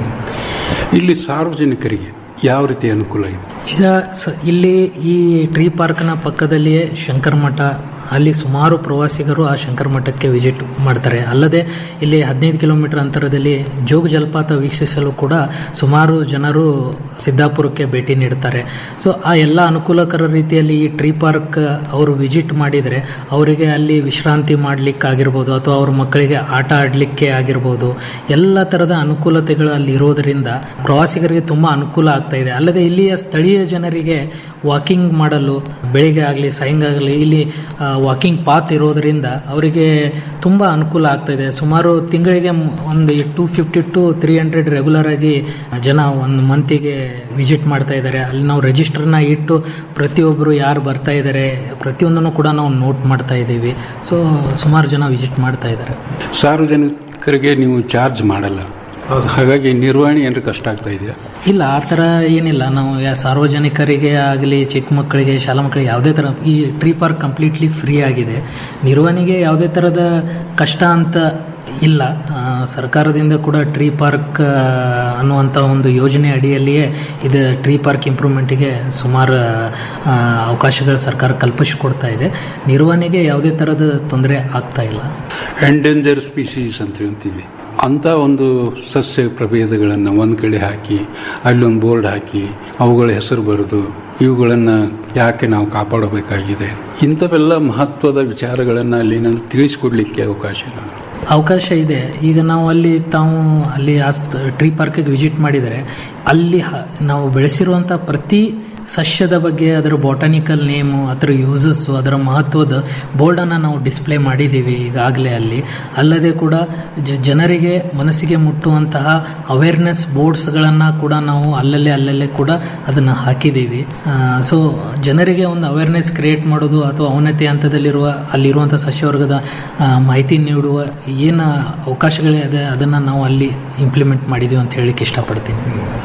ಇಲ್ಲಿ ಸಾರ್ವಜನಿಕರಿಗೆ ಯಾವ ರೀತಿ ಅನುಕೂಲ ಇದೆ ಈಗ ಸ ಇಲ್ಲಿ ಈ ಟ್ರೀ ಪಾರ್ಕ್ನ ಪಕ್ಕದಲ್ಲಿಯೇ ಶಂಕರ ಮಠ ಅಲ್ಲಿ ಸುಮಾರು ಪ್ರವಾಸಿಗರು ಆ ಶಂಕರ ಮಠಕ್ಕೆ ವಿಸಿಟ್ ಮಾಡ್ತಾರೆ ಅಲ್ಲದೆ ಇಲ್ಲಿ ಹದಿನೈದು ಕಿಲೋಮೀಟರ್ ಅಂತರದಲ್ಲಿ ಜೋಗ ಜಲಪಾತ ವೀಕ್ಷಿಸಲು ಕೂಡ ಸುಮಾರು ಜನರು ಸಿದ್ದಾಪುರಕ್ಕೆ ಭೇಟಿ ನೀಡ್ತಾರೆ ಸೊ ಆ ಎಲ್ಲ ಅನುಕೂಲಕರ ರೀತಿಯಲ್ಲಿ ಈ ಟ್ರೀ ಪಾರ್ಕ್ ಅವರು ವಿಸಿಟ್ ಮಾಡಿದರೆ ಅವರಿಗೆ ಅಲ್ಲಿ ವಿಶ್ರಾಂತಿ ಮಾಡಲಿಕ್ಕಾಗಿರ್ಬೋದು ಅಥವಾ ಅವ್ರ ಮಕ್ಕಳಿಗೆ ಆಟ ಆಡಲಿಕ್ಕೆ ಆಗಿರ್ಬೋದು ಎಲ್ಲ ಥರದ ಅನುಕೂಲತೆಗಳು ಅಲ್ಲಿ ಇರೋದರಿಂದ ಪ್ರವಾಸಿಗರಿಗೆ ತುಂಬ ಅನುಕೂಲ ಆಗ್ತಾ ಇದೆ ಅಲ್ಲದೆ ಇಲ್ಲಿಯ ಸ್ಥಳೀಯ ಜನರಿಗೆ ವಾಕಿಂಗ್ ಮಾಡಲು ಬೆಳಿಗ್ಗೆ ಆಗಲಿ ಸಾಯಂಕಾಲ ಇಲ್ಲಿ ವಾಕಿಂಗ್ ಪಾತ್ ಇರೋದರಿಂದ ಅವರಿಗೆ ತುಂಬ ಅನುಕೂಲ ಆಗ್ತಾ ಇದೆ ಸುಮಾರು ತಿಂಗಳಿಗೆ ಮ್- ಒಂದು two fifty to three hundred regular ಆಗಿ ಜನ ಒಂದು ಮಂತಿಗೆ ವಿಸಿಟ್ ಮಾಡ್ತಾ ಇದ್ದಾರೆ ಅಲ್ಲಿ ನಾವು ರಿಜಿಸ್ಟರ್ನ ಇಟ್ಟು ಪ್ರತಿಯೊಬ್ಬರು ಯಾರು ಬರ್ತಾ ಇದ್ದಾರೆ ಪ್ರತಿಯೊಂದನ್ನು ಕೂಡ ನಾವು ನೋಟ್ ಮಾಡ್ತಾ ಇದ್ದೀವಿ ಸೊ ಸುಮಾರು ಜನ ವಿಸಿಟ್ ಮಾಡ್ತಾ ಇದ್ದಾರೆ ಸಾರ್ವಜನಿಕರಿಗೆ ನೀವು ಚಾರ್ಜ್ ಮಾಡಲ್ಲ ಹಾಗಾಗಿ ನಿರ್ವಹಣೆ ಏನಾದ್ರು ಕಷ್ಟ ಆಗ್ತಾ ಇದೆಯಾ ಇಲ್ಲ ಆ ಥರ ಏನಿಲ್ಲ ನಾವು ಯಾ- ಸಾರ್ವಜನಿಕರಿಗೆ ಆಗಲಿ ಚಿಕ್ಕ ಮಕ್ಕಳಿಗೆ ಶಾಲಾ ಮಕ್ಕಳಿಗೆ ಯಾವುದೇ ಥರ ಈ ಟ್ರೀ ಪಾರ್ಕ್ ಕಂಪ್ಲೀಟ್ಲಿ ಫ್ರೀ ಆಗಿದೆ ನಿರ್ವಹಣೆಗೆ ಯಾವುದೇ ಥರದ ಕಷ್ಟ ಅಂತ ಇಲ್ಲ ಆ, ಸರ್ಕಾರದಿಂದ ಕೂಡ ಟ್ರೀ ಪಾರ್ಕ್ ಆ, ಅನ್ನುವಂಥ ಒಂದು ಯೋಜನೆ ಅಡಿಯಲ್ಲಿಯೇ ಇದು ಟ್ರೀ ಪಾರ್ಕ್ ಇಂಪ್ರೂವ್ಮೆಂಟಿಗೆ ಸುಮಾರು ಆ, ಅವಕಾಶಗಳು ಸರ್ಕಾರ ಕಲ್ಪಿಸಿಕೊಡ್ತಾ ಇದೆ ನಿರ್ವಹಣೆಗೆ ಯಾವುದೇ ಥರದ ತೊಂದರೆ ಆಗ್ತಾ ಇಲ್ಲ ಎಂಡೇಂಜರ್ ಸ್ಪೀಸೀಸ್ ಅಂತ ಹೇಳ್ತೀವಿ ಅಂತ ಒಂದು ಸಸ್ಯ ಪ್ರಭೇದಗಳನ್ನು ಒಂದು ಕಡೆ ಹಾಕಿ ಅಲ್ಲೊಂದು ಬೋರ್ಡ್ ಹಾಕಿ ಅವುಗಳ ಹೆಸರು ಬರೆದು ಇವುಗಳನ್ನು ಯಾಕೆ ನಾವು ಕಾಪಾಡಬೇಕಾಗಿದೆ ಇಂಥವೆಲ್ಲ ಮಹತ್ವದ ವಿಚಾರಗಳನ್ನು ಅಲ್ಲಿ ನಾನು ತಿಳಿಸ್ಕೊಡ್ಲಿಕ್ಕೆ ಅವಕಾಶ ಇಲ್ಲ ಅವಕಾಶ ಇದೆ ಈಗ ನಾವು ಅಲ್ಲಿ ತಾವು ಅಲ್ಲಿ ಆ ಟ್ರೀ ಪಾರ್ಕಿಗೆ ವಿಸಿಟ್ ಮಾಡಿದರೆ ಅಲ್ಲಿ ಹ- ನಾವು ಬೆಳೆಸಿರುವಂಥ ಪ್ರತಿ ಸಸ್ಯದ ಬಗ್ಗೆ ಅದರ ಬಾಟನಿಕಲ್ ನೇಮು ಅದರ ಯೂಸಸ್ಸು ಅದರ ಮಹತ್ವದ ಬೋರ್ಡನ್ನು ನಾವು ಡಿಸ್ಪ್ಲೇ ಮಾಡಿದ್ದೀವಿ ಈಗಾಗಲೇ ಅಲ್ಲಿ ಅಲ್ಲದೆ ಕೂಡ ಜ- ಜನರಿಗೆ ಮನಸ್ಸಿಗೆ ಮುಟ್ಟುವಂತಹ ಅವೇರ್ನೆಸ್ ಬೋರ್ಡ್ಸ್ಗಳನ್ನು ಕೂಡ ನಾವು ಅಲ್ಲಲ್ಲೇ ಅಲ್ಲಲ್ಲೇ ಕೂಡ ಅದನ್ನು ಹಾಕಿದ್ದೀವಿ ಸೊ ಜನರಿಗೆ ಒಂದು ಅವೇರ್ನೆಸ್ ಕ್ರಿಯೇಟ್ ಮಾಡೋದು ಅಥವಾ ಅವನತಿ ಹಂತದಲ್ಲಿರುವ ಅಲ್ಲಿರುವಂಥ ಸಸ್ಯವರ್ಗದ ಆ, ಮಾಹಿತಿ ನೀಡುವ ಏನು ಅವಕಾಶಗಳಿದೆ ಅದನ್ನು ನಾವು ಅಲ್ಲಿ ಇಂಪ್ಲಿಮೆಂಟ್ ಮಾಡಿದ್ದೀವಿ ಅಂತ ಹೇಳಲಿಕ್ಕೆ ಇಷ್ಟಪಡ್ತೀನಿ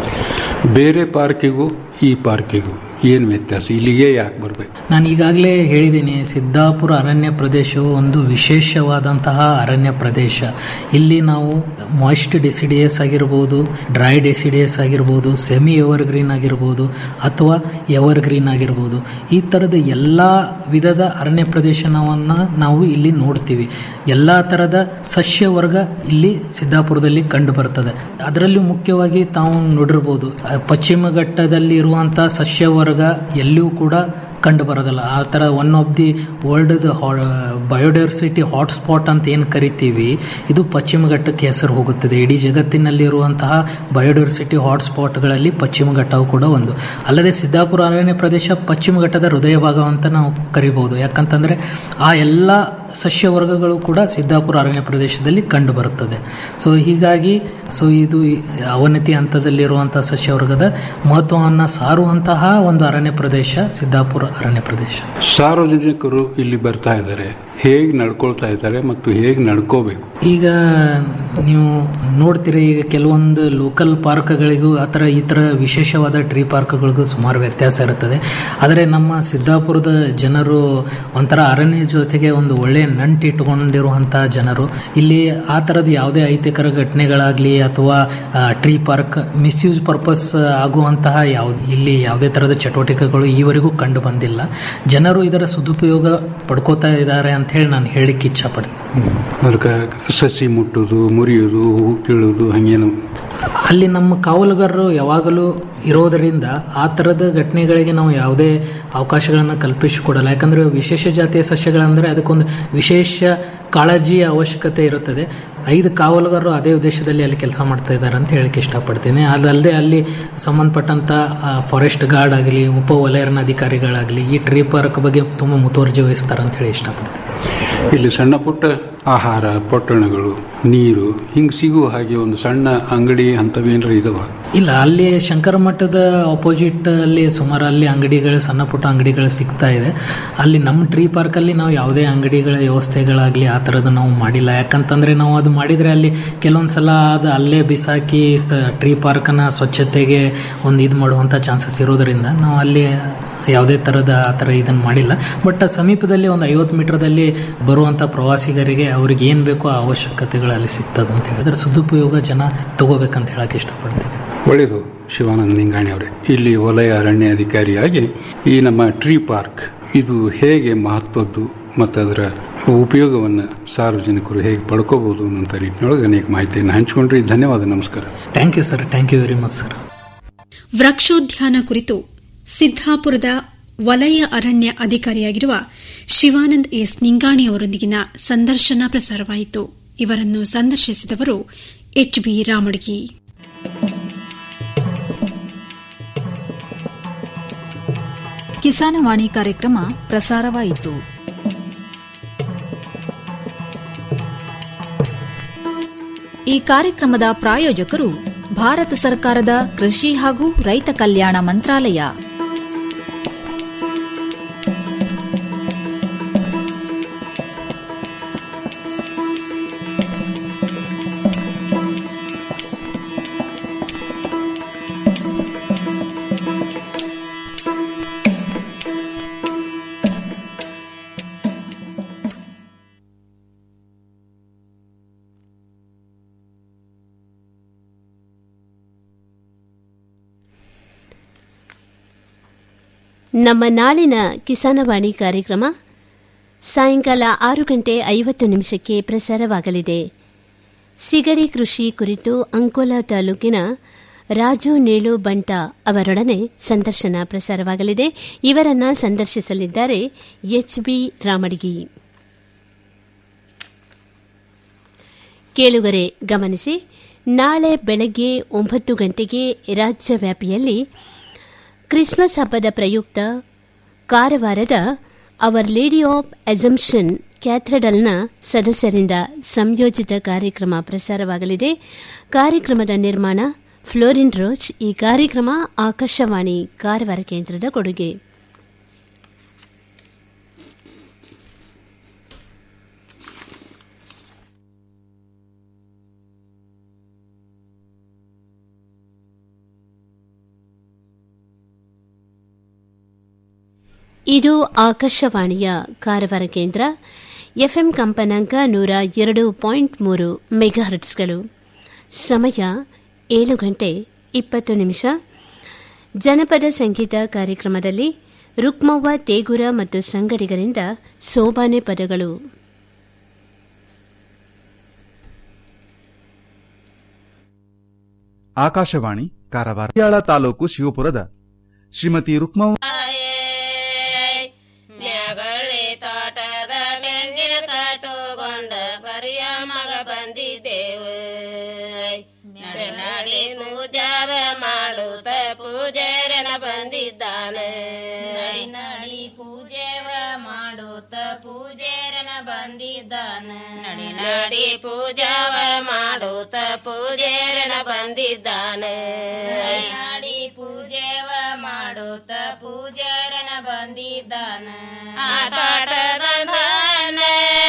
ಬೇರೆ ಪಾರ್ಕಿಗೂ ಈ ಪಾರ್ಕಿಗೂ ಏನು ವ್ಯತ್ಯಾಸ ಇಲ್ಲಿಗೆ ಯಾಕೆ ಬರಬೇಕು ನಾನು ಈಗಾಗಲೇ ಹೇಳಿದ್ದೀನಿ ಸಿದ್ದಾಪುರ ಅರಣ್ಯ ಪ್ರದೇಶವು ಒಂದು ವಿಶೇಷವಾದಂತಹ ಅರಣ್ಯ ಪ್ರದೇಶ ಇಲ್ಲಿ ನಾವು ಮಾಯಿಸ್ಟ್ ಡೆಸಿಡಿಯಸ್ ಆಗಿರ್ಬೋದು ಡ್ರೈ ಡೆಸಿಡಿಯಸ್ ಆಗಿರ್ಬೋದು ಸೆಮಿ ಎವರ್ ಗ್ರೀನ್ ಆಗಿರ್ಬೋದು ಅಥವಾ ಎವರ್ ಗ್ರೀನ್ ಆಗಿರ್ಬೋದು ಈ ಥರದ ಎಲ್ಲ ವಿಧದ ಅರಣ್ಯ ಪ್ರದೇಶವನ್ನು ನಾವು ಇಲ್ಲಿ ನೋಡ್ತೀವಿ ಎಲ್ಲ ಥರದ ಸಸ್ಯವರ್ಗ ಇಲ್ಲಿ ಸಿದ್ದಾಪುರದಲ್ಲಿ ಕಂಡು ಬರ್ತದೆ ಅದರಲ್ಲೂ ಮುಖ್ಯವಾಗಿ ತಾವು ನೋಡಿರ್ಬೋದು ಅಹ್, ಪಶ್ಚಿಮ ಘಟ್ಟದಲ್ಲಿ ಇರುವಂಥ ಸಸ್ಯವರ್ಗ ಎಲ್ಲಿಯೂ ಕೂಡ ಕಂಡು ಬರೋದಿಲ್ಲ ಆ ಥರ one of the world biodiversity hotspot ಅಂತ ಏನು ಕರಿತೀವಿ ಇದು ಪಶ್ಚಿಮ ಘಟ್ಟಕ್ಕೆ ಹೆಸರು ಹೋಗುತ್ತದೆ ಇಡೀ ಜಗತ್ತಿನಲ್ಲಿರುವಂತಹ ಬಯೋಡೈವರ್ಸಿಟಿ ಹಾಟ್ಸ್ಪಾಟ್ಗಳಲ್ಲಿ ಪಶ್ಚಿಮ ಘಟ್ಟವು ಕೂಡ ಒಂದು ಅಲ್ಲದೆ ಸಿದ್ದಾಪುರ ಅರಣ್ಯ ಪ್ರದೇಶ ಪಶ್ಚಿಮ ಘಟ್ಟದ ಹೃದಯ ಭಾಗ ಅಂತ ನಾವು ಕರಿಬಹುದು ಯಾಕಂತಂದರೆ ಆ ಎಲ್ಲ ಸಸ್ಯವರ್ಗಗಳು ಕೂಡ ಸಿದ್ದಾಪುರ ಅರಣ್ಯ ಪ್ರದೇಶದಲ್ಲಿ ಕಂಡು ಬರುತ್ತದೆ ಸೊ ಹೀಗಾಗಿ ಸೊ ಇದು ಈ ಅವನತಿ ಹಂತದಲ್ಲಿರುವಂಥ ಸಸ್ಯವರ್ಗದ ಮಹತ್ವವನ್ನು ಸಾರುವಂತಹ ಒಂದು ಅರಣ್ಯ ಪ್ರದೇಶ ಸಿದ್ದಾಪುರ ಅರಣ್ಯ ಪ್ರದೇಶ ಸಾರ್ವಜನಿಕರು ಇಲ್ಲಿ ಬರ್ತಾ ಇದ್ದಾರೆ ಹೇಗೆ ನಡ್ಕೊಳ್ತಾ ಇದ್ದಾರೆ ಮತ್ತು ಹೇಗೆ ನಡ್ಕೋಬೇಕು ಈಗ ನೀವು ನೋಡ್ತೀರಿ ಈಗ ಕೆಲವೊಂದು ಲೋಕಲ್ ಪಾರ್ಕ್ಗಳಿಗೂ ಆ ಥರ ಈ ಥರ ವಿಶೇಷವಾದ ಟ್ರೀ ಪಾರ್ಕ್ಗಳಿಗೂ ಸುಮಾರು ವ್ಯತ್ಯಾಸ ಇರುತ್ತದೆ ಆದರೆ ನಮ್ಮ ಸಿದ್ದಾಪುರದ ಜನರು ಒಂಥರ ಅರಣ್ಯ ಜೊತೆಗೆ ಒಂದು ಒಳ್ಳೆಯ ನಂಟು ಇಟ್ಕೊಂಡಿರುವಂಥ ಜನರು ಇಲ್ಲಿ ಆ ಥರದ ಯಾವುದೇ ಅಹಿತಕರ ಘಟನೆಗಳಾಗಲಿ ಅಥವಾ ಟ್ರೀ ಪಾರ್ಕ್ ಮಿಸ್ಯೂಸ್ ಪರ್ಪಸ್ ಆಗುವಂತಹ ಯಾವ ಇಲ್ಲಿ ಯಾವುದೇ ಥರದ ಚಟುವಟಿಕೆಗಳು ಈವರೆಗೂ ಕಂಡು ಬಂದಿಲ್ಲ ಜನರು ಇದರ ಸದುಪಯೋಗ ಪಡ್ಕೋತಾ ಇದ್ದಾರೆ ಅಂತ ಹೇಳಿ ನಾನು ಹೇಳಿಕ್ಕೆ ಇಚ್ಛಪಡ್ತೀನಿ ಅದಕ್ಕೆ ಸಸಿ ಮುಟ್ಟುದು ಮುರಿಯುವುದು ಹೂ ಕೀಳುವುದು ಹಂಗೇನು ಅಲ್ಲಿ ನಮ್ಮ ಕಾವಲುಗಾರರು ಯಾವಾಗಲೂ ಇರೋದರಿಂದ ಆ ಥರದ ಘಟನೆಗಳಿಗೆ ನಾವು ಯಾವುದೇ ಅವಕಾಶಗಳನ್ನು ಕಲ್ಪಿಸಿಕೊಡಲ್ಲ ಯಾಕಂದರೆ ವಿಶೇಷ ಜಾತಿಯ ಸಸ್ಯಗಳಂದರೆ ಅದಕ್ಕೊಂದು ವಿಶೇಷ ಕಾಳಜಿಯ ಅವಶ್ಯಕತೆ ಇರುತ್ತದೆ ಐದು ಕಾವಲುಗಾರರು ಅದೇ ಉದ್ದೇಶದಲ್ಲಿ ಅಲ್ಲಿ ಕೆಲಸ ಮಾಡ್ತಾ ಇದ್ದಾರೆ ಅಂತ ಹೇಳಕ್ಕೆ ಇಷ್ಟಪಡ್ತೀನಿ ಅದಲ್ಲದೆ ಅಲ್ಲಿ ಸಂಬಂಧಪಟ್ಟಂಥ ಫಾರೆಸ್ಟ್ ಗಾರ್ಡ್ ಆಗಲಿ ಉಪ ವಲಯಾರಣ್ಯಾಧಿಕಾರಿಗಳಾಗಲಿ ಈ ಟ್ರೀ ಪಾರ್ಕ್ ಬಗ್ಗೆ ತುಂಬ ಮುತುವರ್ಜಿ ವಹಿಸ್ತಾರೆ ಅಂತ ಹೇಳಿ ಇಷ್ಟಪಡ್ತೀನಿ ಇಲ್ಲಿ ಸಣ್ಣ ಪುಟ್ಟ ಆಹಾರ ಪೊಟ್ಟಣಗಳು ನೀರು ಹಿಂಗೆ ಸಿಗುವ ಹಾಗೆ ಒಂದು ಸಣ್ಣ ಅಂಗಡಿ ಅಂಥವೇನಾರ ಇದಾವ ಇಲ್ಲ ಅಲ್ಲಿ ಶಂಕರ ಮಠದ ಆಪೋಸಿಟ್ ಅಲ್ಲಿ ಸುಮಾರು ಅಲ್ಲಿ ಅಂಗಡಿಗಳು ಸಣ್ಣ ಪುಟ್ಟ ಅಂಗಡಿಗಳು ಸಿಗ್ತಾ ಇದೆ ಅಲ್ಲಿ ನಮ್ಮ ಟ್ರೀ ಪಾರ್ಕಲ್ಲಿ ನಾವು ಯಾವುದೇ ಅಂಗಡಿಗಳ ವ್ಯವಸ್ಥೆಗಳಾಗಲಿ ಆ ಥರದ್ದು ನಾವು ಮಾಡಿಲ್ಲ ಯಾಕಂತಂದರೆ ನಾವು ಅದು ಮಾಡಿದರೆ ಅಲ್ಲಿ ಕೆಲವೊಂದು ಸಲ ಅದು ಅಲ್ಲೇ ಬಿಸಾಕಿ ಟ್ರೀ ಪಾರ್ಕನ್ನು ಸ್ವಚ್ಛತೆಗೆ ಒಂದು ಇದು ಮಾಡುವಂಥ ಚಾನ್ಸಸ್ ಇರೋದರಿಂದ ನಾವು ಅಲ್ಲಿ ಯಾವುದೇ ಥರದ ಆ ಥರ ಇದನ್ನು ಮಾಡಿಲ್ಲ ಬಟ್ ಸಮೀಪದಲ್ಲಿ ಒಂದು ಐವತ್ತು ಮೀಟರ್ದಲ್ಲಿ ಬರುವಂಥ ಪ್ರವಾಸಿಗರಿಗೆ ಅವ್ರಿಗೆ ಏನು ಬೇಕೋ ಆ ಅವಶ್ಯಕತೆಗಳು ಅಲ್ಲಿ ಸಿಗ್ತದೆ ಅಂತ ಹೇಳಿದ್ರೆ ಸದುಪಯೋಗ ಜನ ತಗೋಬೇಕಂತ ಹೇಳಕ್ಕೆ ಇಷ್ಟಪಡ್ತೀನಿ ಒಳ್ಳೆಯದು ಶಿವಾನಂದ ನಿಂಗಾಣಿ ಅವರೇ ಇಲ್ಲಿ ವಲಯ ಅರಣ್ಯ ಅಧಿಕಾರಿಯಾಗಿ ಈ ನಮ್ಮ ಟ್ರೀ ಪಾರ್ಕ್ ಇದು ಹೇಗೆ ಮಹತ್ವದ್ದು ಮತ್ತು ಅದರ ಉಪಯೋಗವನ್ನು ಸಾರ್ವಜನಿಕರು ಹೇಗೆ ಪಡ್ಕೋಬಹುದು ಅನ್ನೋಂಥ ನಿಟ್ಟಿನೊಳಗೆ ಅನೇಕ ಮಾಹಿತಿಯನ್ನು ಹಂಚಿಕೊಂಡ್ರಿ ಧನ್ಯವಾದ ನಮಸ್ಕಾರ thank you sir thank you very much sir ವೃಕ್ಷೋದ್ಯಾನ ಕುರಿತು ಸಿದ್ದಾಪುರದ ವಲಯ ಅರಣ್ಯ ಅಧಿಕಾರಿಯಾಗಿರುವ ಶಿವಾನಂದ್ ಎಸ್ ನಿಂಗಾಣಿ ಅವರೊಂದಿಗಿನ ಸಂದರ್ಶನ ಪ್ರಸಾರವಾಯಿತು ಇವರನ್ನು ಸಂದರ್ಶಿಸಿದವರು ಎಚ್ ಬಿ ರಾಮಡ್ಗಿ ಕಿಸಾನವಾಣಿ ಕಾರ್ಯಕ್ರಮ ಪ್ರಸಾರವಾಯಿತು ಈ ಕಾರ್ಯಕ್ರಮದ ಪ್ರಾಯೋಜಕರು ಭಾರತ ಸರ್ಕಾರದ ಕೃಷಿ ಹಾಗೂ ರೈತ ಕಲ್ಯಾಣ ಮಂತ್ರಾಲಯ ನಮ್ಮ ನಾಳಿನ ಕಿಸಾನವಾಣಿ ಕಾರ್ಯಕ್ರಮ ಸಾಯಂಕಾಲ ಆರು ಗಂಟೆ ಐವತ್ತು ನಿಮಿಷಕ್ಕೆ ಪ್ರಸಾರವಾಗಲಿದೆ ಸಿಗಡಿ ಕೃಷಿ ಕುರಿತು ಅಂಕೋಲಾ ತಾಲೂಕಿನ ರಾಜು ನೇಳು ಬಂಟ ಅವರೊಡನೆ ಸಂದರ್ಶನ ಪ್ರಸಾರವಾಗಲಿದೆ ಇವರನ್ನ ಸಂದರ್ಶಿಸಲಿದ್ದಾರೆ ಎಚ್ ಬಿ ರಾಮಡಿಗಿ ಕೇಳುಗರೆ ಗಮನಿಸಿ ನಾಳೆ ಬೆಳಗ್ಗೆ ಒಂಬತ್ತು ಗಂಟೆಗೆ ರಾಜ್ಯವ್ಯಾಪಿಯಲ್ಲಿ ಕ್ರಿಸ್ಮಸ್ ಹಬ್ಬದ ಪ್ರಯುಕ್ತ ಕಾರವಾರದ ಅವರ್ ಲೇಡಿ ಆಫ್ ಅಜಂಪ್ಷನ್ ಕ್ಯಾಥ್ರೆಡಲ್ನ ಸದಸ್ಯರಿಂದ ಸಂಯೋಜಿತ ಕಾರ್ಯಕ್ರಮ ಪ್ರಸಾರವಾಗಲಿದೆ ಕಾರ್ಯಕ್ರಮದ ನಿರ್ಮಾಣ ಫ್ಲೋರಿನ್ ರೋಚ್ ಈ ಕಾರ್ಯಕ್ರಮ ಆಕಾಶವಾಣಿ ಕಾರವಾರ ಕೇಂದ್ರದ ಕೊಡುಗೆ ಇದು ಆಕಾಶವಾಣಿಯ ಕಾರವಾರ ಕೇಂದ್ರ ಎಫ್ಎಂ ಕಂಪನಾಂಕ ನೂರ ಎರಡು ಪಾಯಿಂಟ್ ಮೂರು ಮೆಗಾಹರ್ಟ್ಸ್ಗಳು ಸಮಯ ಏಳು ಗಂಟೆ ಇಪ್ಪತ್ತು ನಿಮಿಷ ಜನಪದ ಸಂಗೀತ ಕಾರ್ಯಕ್ರಮದಲ್ಲಿ ರುಕ್ಮವ್ವ ತೇಗುರ ಮತ್ತು ಸಂಗಡಿಗರಿಂದ ಸೋಬಾನೆ ಪದಗಳು ಆಕಾಶವಾಣಿ ಕಾರವಾರ ತಾಲೂಕು ಶಿವಪುರದ ಶ್ರೀಮತಿ ರುಕ್ಮವ್ವ ಮ್ಯಾಗಳಿ ತೋಟದ ಬೆಂಗಿನ ತಗೊಂಡ ಕರಿಯ ಮಗ ಬಂದಿದ್ದೇವು ನಡೆ ನಡಿ ಪೂಜಾವ ಮಾಡುತ್ತ ಪೂಜಾರನ ಬಂದಿದ್ದಾನೆ ನಡಿ ಪೂಜೆವ ಮಾಡುತ್ತ ಪೂಜಾರನ ಬಂದಿದ್ದಾನೆ ನಡಿ ನಡಿ ಪೂಜಾವ ಮಾಡುತ್ತ ಪೂಜಾರನ ಬಂದಿದ್ದಾನೆ ನಡಿ ಪೂಜೆವ ಮಾಡುತ್ತ ಪೂಜಾರನ ಬಂದಿದ್ದಾನೆ ಆ ತೋಟದ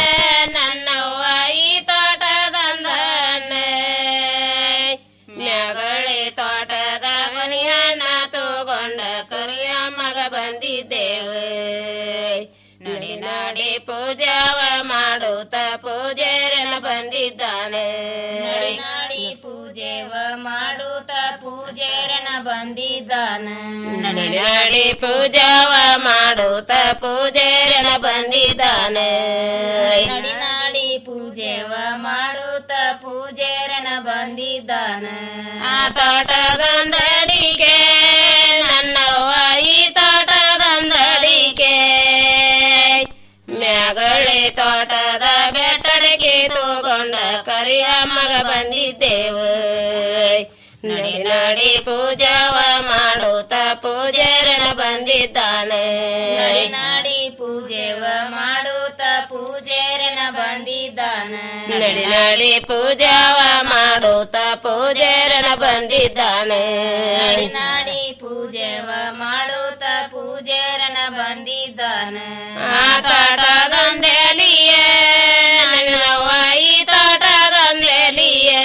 ಬಂದಿದ್ದಾನ ನಡಿ ನಡಿ ಪೂಜಾವ ಮಾಡುತ್ತ ಪೂಜೆರನ ಬಂದಿದ್ದಾನ ನಡಿ ನಾಡಿ ಪೂಜೆವ ಮಾಡುತ್ತ ಪೂಜೆರನ ಬಂದಿದ್ದಾನ ಆ ತೋಟದೊಂದಡಿಗೆ ನನ್ನವ್ವ ಈ ತೋಟದೊಂದಡಿಗೆ ಮ್ಯಾಗಳೆ ತೋಟದ ಬೆಟ್ಟಡಿಗೆ ತಗೊಂಡ ಕರಿಯ ಮಗ ಬಂದಿದ್ದೇವು ನಡಿ ನಡಿ ಪೂಜಾವ ಮಾಡುತ್ತ ಪೂಜೆರನ ಬಂದಿದ್ದಾನೆ ನಡಿ ನಾಡಿ ಪೂಜೆವ ಮಾಡುತ್ತ ಪೂಜೆರನ ಬಂದಿದ್ದಾನ ನಡಿ ನಡಿ ಪೂಜಾವ ಮಾಡುತ್ತ ಪೂಜೆರನ ಬಂದಿದ್ದಾನೆ ನಡಿ ನಾಡಿ ಪೂಜೆವ ಮಾಡುತ್ತ ಪೂಜೆರನ ಬಂದಿದ್ದಾನ ಆ ತೋಟದೊಂದೆಲಿಯೇ ನನ್ನವ್ವ ಈ ತೋಟದೊಂದೆಲಿಯೇ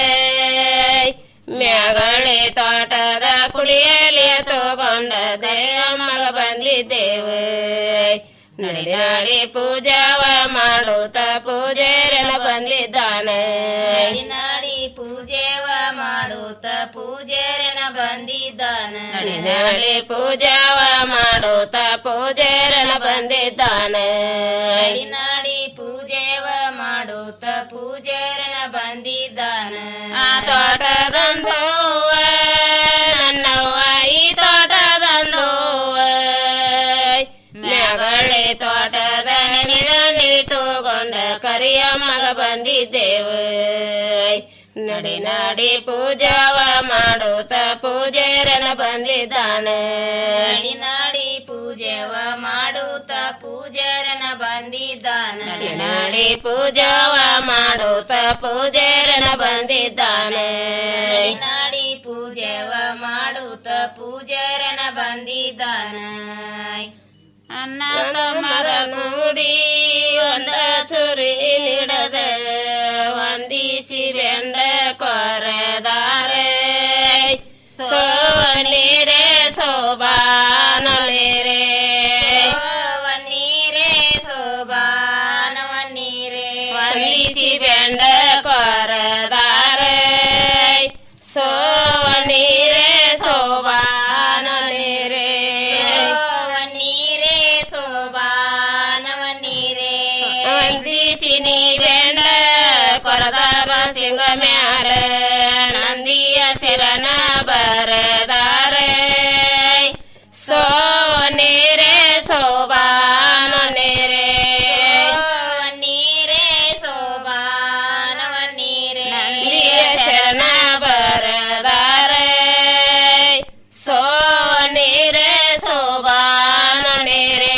ಮ್ಯಾಗಳೆ ತೋಟದ ಕುಳಿಯಲಿಯ ತಗೊಂಡ ದಯಮ್ಮಗ ಬಂದಿದ್ದೇವೆ ನಡಿ ನಾಡಿ ಪೂಜಾವ ಮಾಡುತ್ತ ಪೂಜೆರನ ಬಂದಿದ್ದಾನೆ ನಡಿ ನಾಡಿ ಪೂಜೆವ ಮಾಡುತ್ತ ಪೂಜೆರನ ಬಂದಿದ್ದಾನ ನಡಿ ನಾಡಿ ಪೂಜಾವ ಮಾಡುತ್ತ ಪೂಜೆರನ ಬಂದಿದ್ದಾನೆ ನಡಿ ನಾಡಿ ಪೂಜೆವ ಮಾಡುತ್ತ ಪೂಜೆರನ ಬಂದಿದ್ದಾನ ಆ ತೋಟದಂದು ನನ್ನವ್ವ ಈ ತೋಟದಂದು ಮ್ಯಾಗಳೆ ತೋಟದ ನಿರಂಡಿ ತಗೊಂಡ ಕರಿಯ ಮಗ ಬಂದಿದ್ದೇವೆ ನಡಿ ನಾಡಿ ಪೂಜಾವ ಮಾಡುತ್ತ ಪೂಜೆರನ ಬಂದಿದ್ದಾನೆ ನಡಿ ನಾಡಿ ಪೂಜೆವ ಮಾಡುತ್ತ ಪೂಜೆರನ ಬಂದಿದ್ದಾನೆ ನಡಿ ನಾಡಿ ಪೂಜಾವ ಮಾಡುತ್ತ ಪೂಜೆರನ ಬಂದಿದ್ದಾನೆ ನಡಿ ನಾಡಿ ಪೂಜೆವ ಮಾಡುತ್ತ ಪೂಜೆರನ ಬಂದಿದ್ದಾನೆ ಅನ್ನ ಮರ ಕೂಡಿ ಒಂದ ಚುರಿ ನಿಡದ ವಂದಿಸಿ ಬೆಂಡ ಕೊರೆದಾರೆ ಸೋ ನೀರೇ ಸೋಬಾನ ನೀರೇ ನೀರೇ ಸೋಬಾನ ನೀರೇ ವಂದಿಸಿ ಬೆಂಡ ಕೊರೆದಾರೆ ಸೋ ನೀರೇ ಸೋಬಾನ ನೀರೇ ನೀರೇ ಸೋಬಾನವ ನೀರೇ ವಂದಿಸಿ ನೀ ಬೆಂಡ ಕೊರದಾರ ಸಿಂಗ ಮ್ಯಾಲ ನಂದಿಯ ಸಿರನ ಬರದಾರೆ ಸೋ ನೀರೇ ಸೋಬಾನ ನೀರೇ ನೀರೇ ಸೋಬಾನವ ನೀರೇ ನಂದಿಯ ಶರಣ ಬರದಾರೆ ಸೋ ನೀರೇ ಸೋಬಾನ ನೀರೇ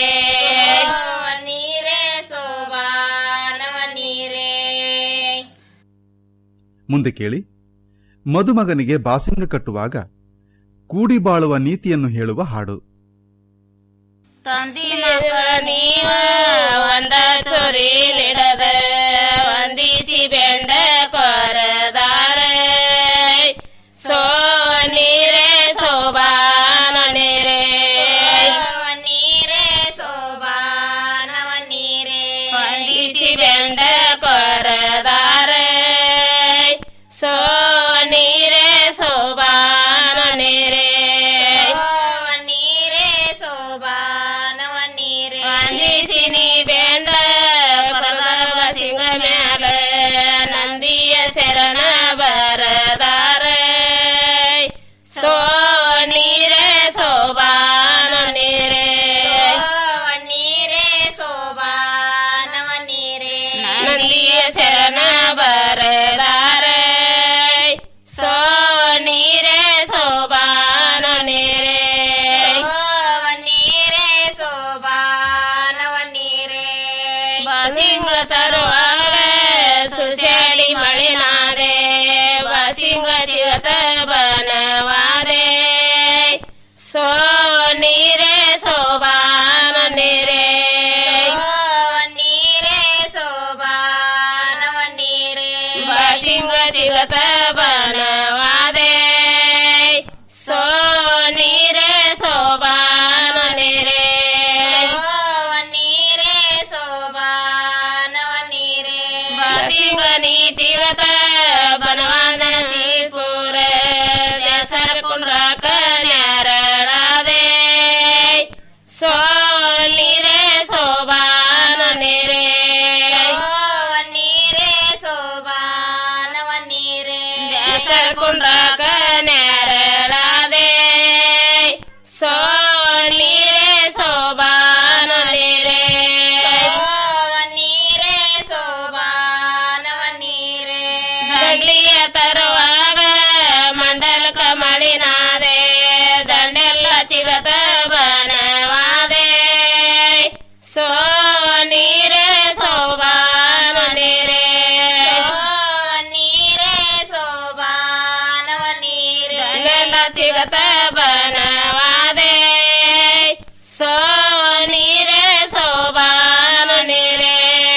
ನೀರೇ ಸೋಬಾನವ ನೀರೇ ಮುಂದೆ ಕೇಳಿ ಮದುಮಗನಿಗೆ ಬಾಸಿಂಗ ಕಟ್ಟುವಾಗ ಕೂಡಿ ಬಾಳುವ ನೀತಿಯನ್ನು ಹೇಳುವ ಹಾಡು ತಂದಿ ಮಕ್ಕಳ ನೀವ ಒಂದ ಚೊರಿ ನಿಡದ ವಂದಿಸಿ ಬೆಂಡ ಕೊರದಾರ ಸೋ ನೀರೇ ಸೋಬಾನ ನೀರೇ ನೀರೇ ಸೋಬಾನವ ನೀರೇ ವಂದಿಸಿ ಬೆಂಡ ಕೊರದಾರ ಸೋ ನೀರೇ ಸೋಬಾನ ನೀರೇ ನೀರೇ ಸೋಬಾನವ ನೀರೇ ವಂದಿಸಿ ನೀ ಬೆಂಡ ಕೊರದಾರ ಸಿಂಗ ಚಿಗತ ಬನವಾದೆ ಸೋ ನೀರೆ ಸೋಬಾನ ನೀರೆ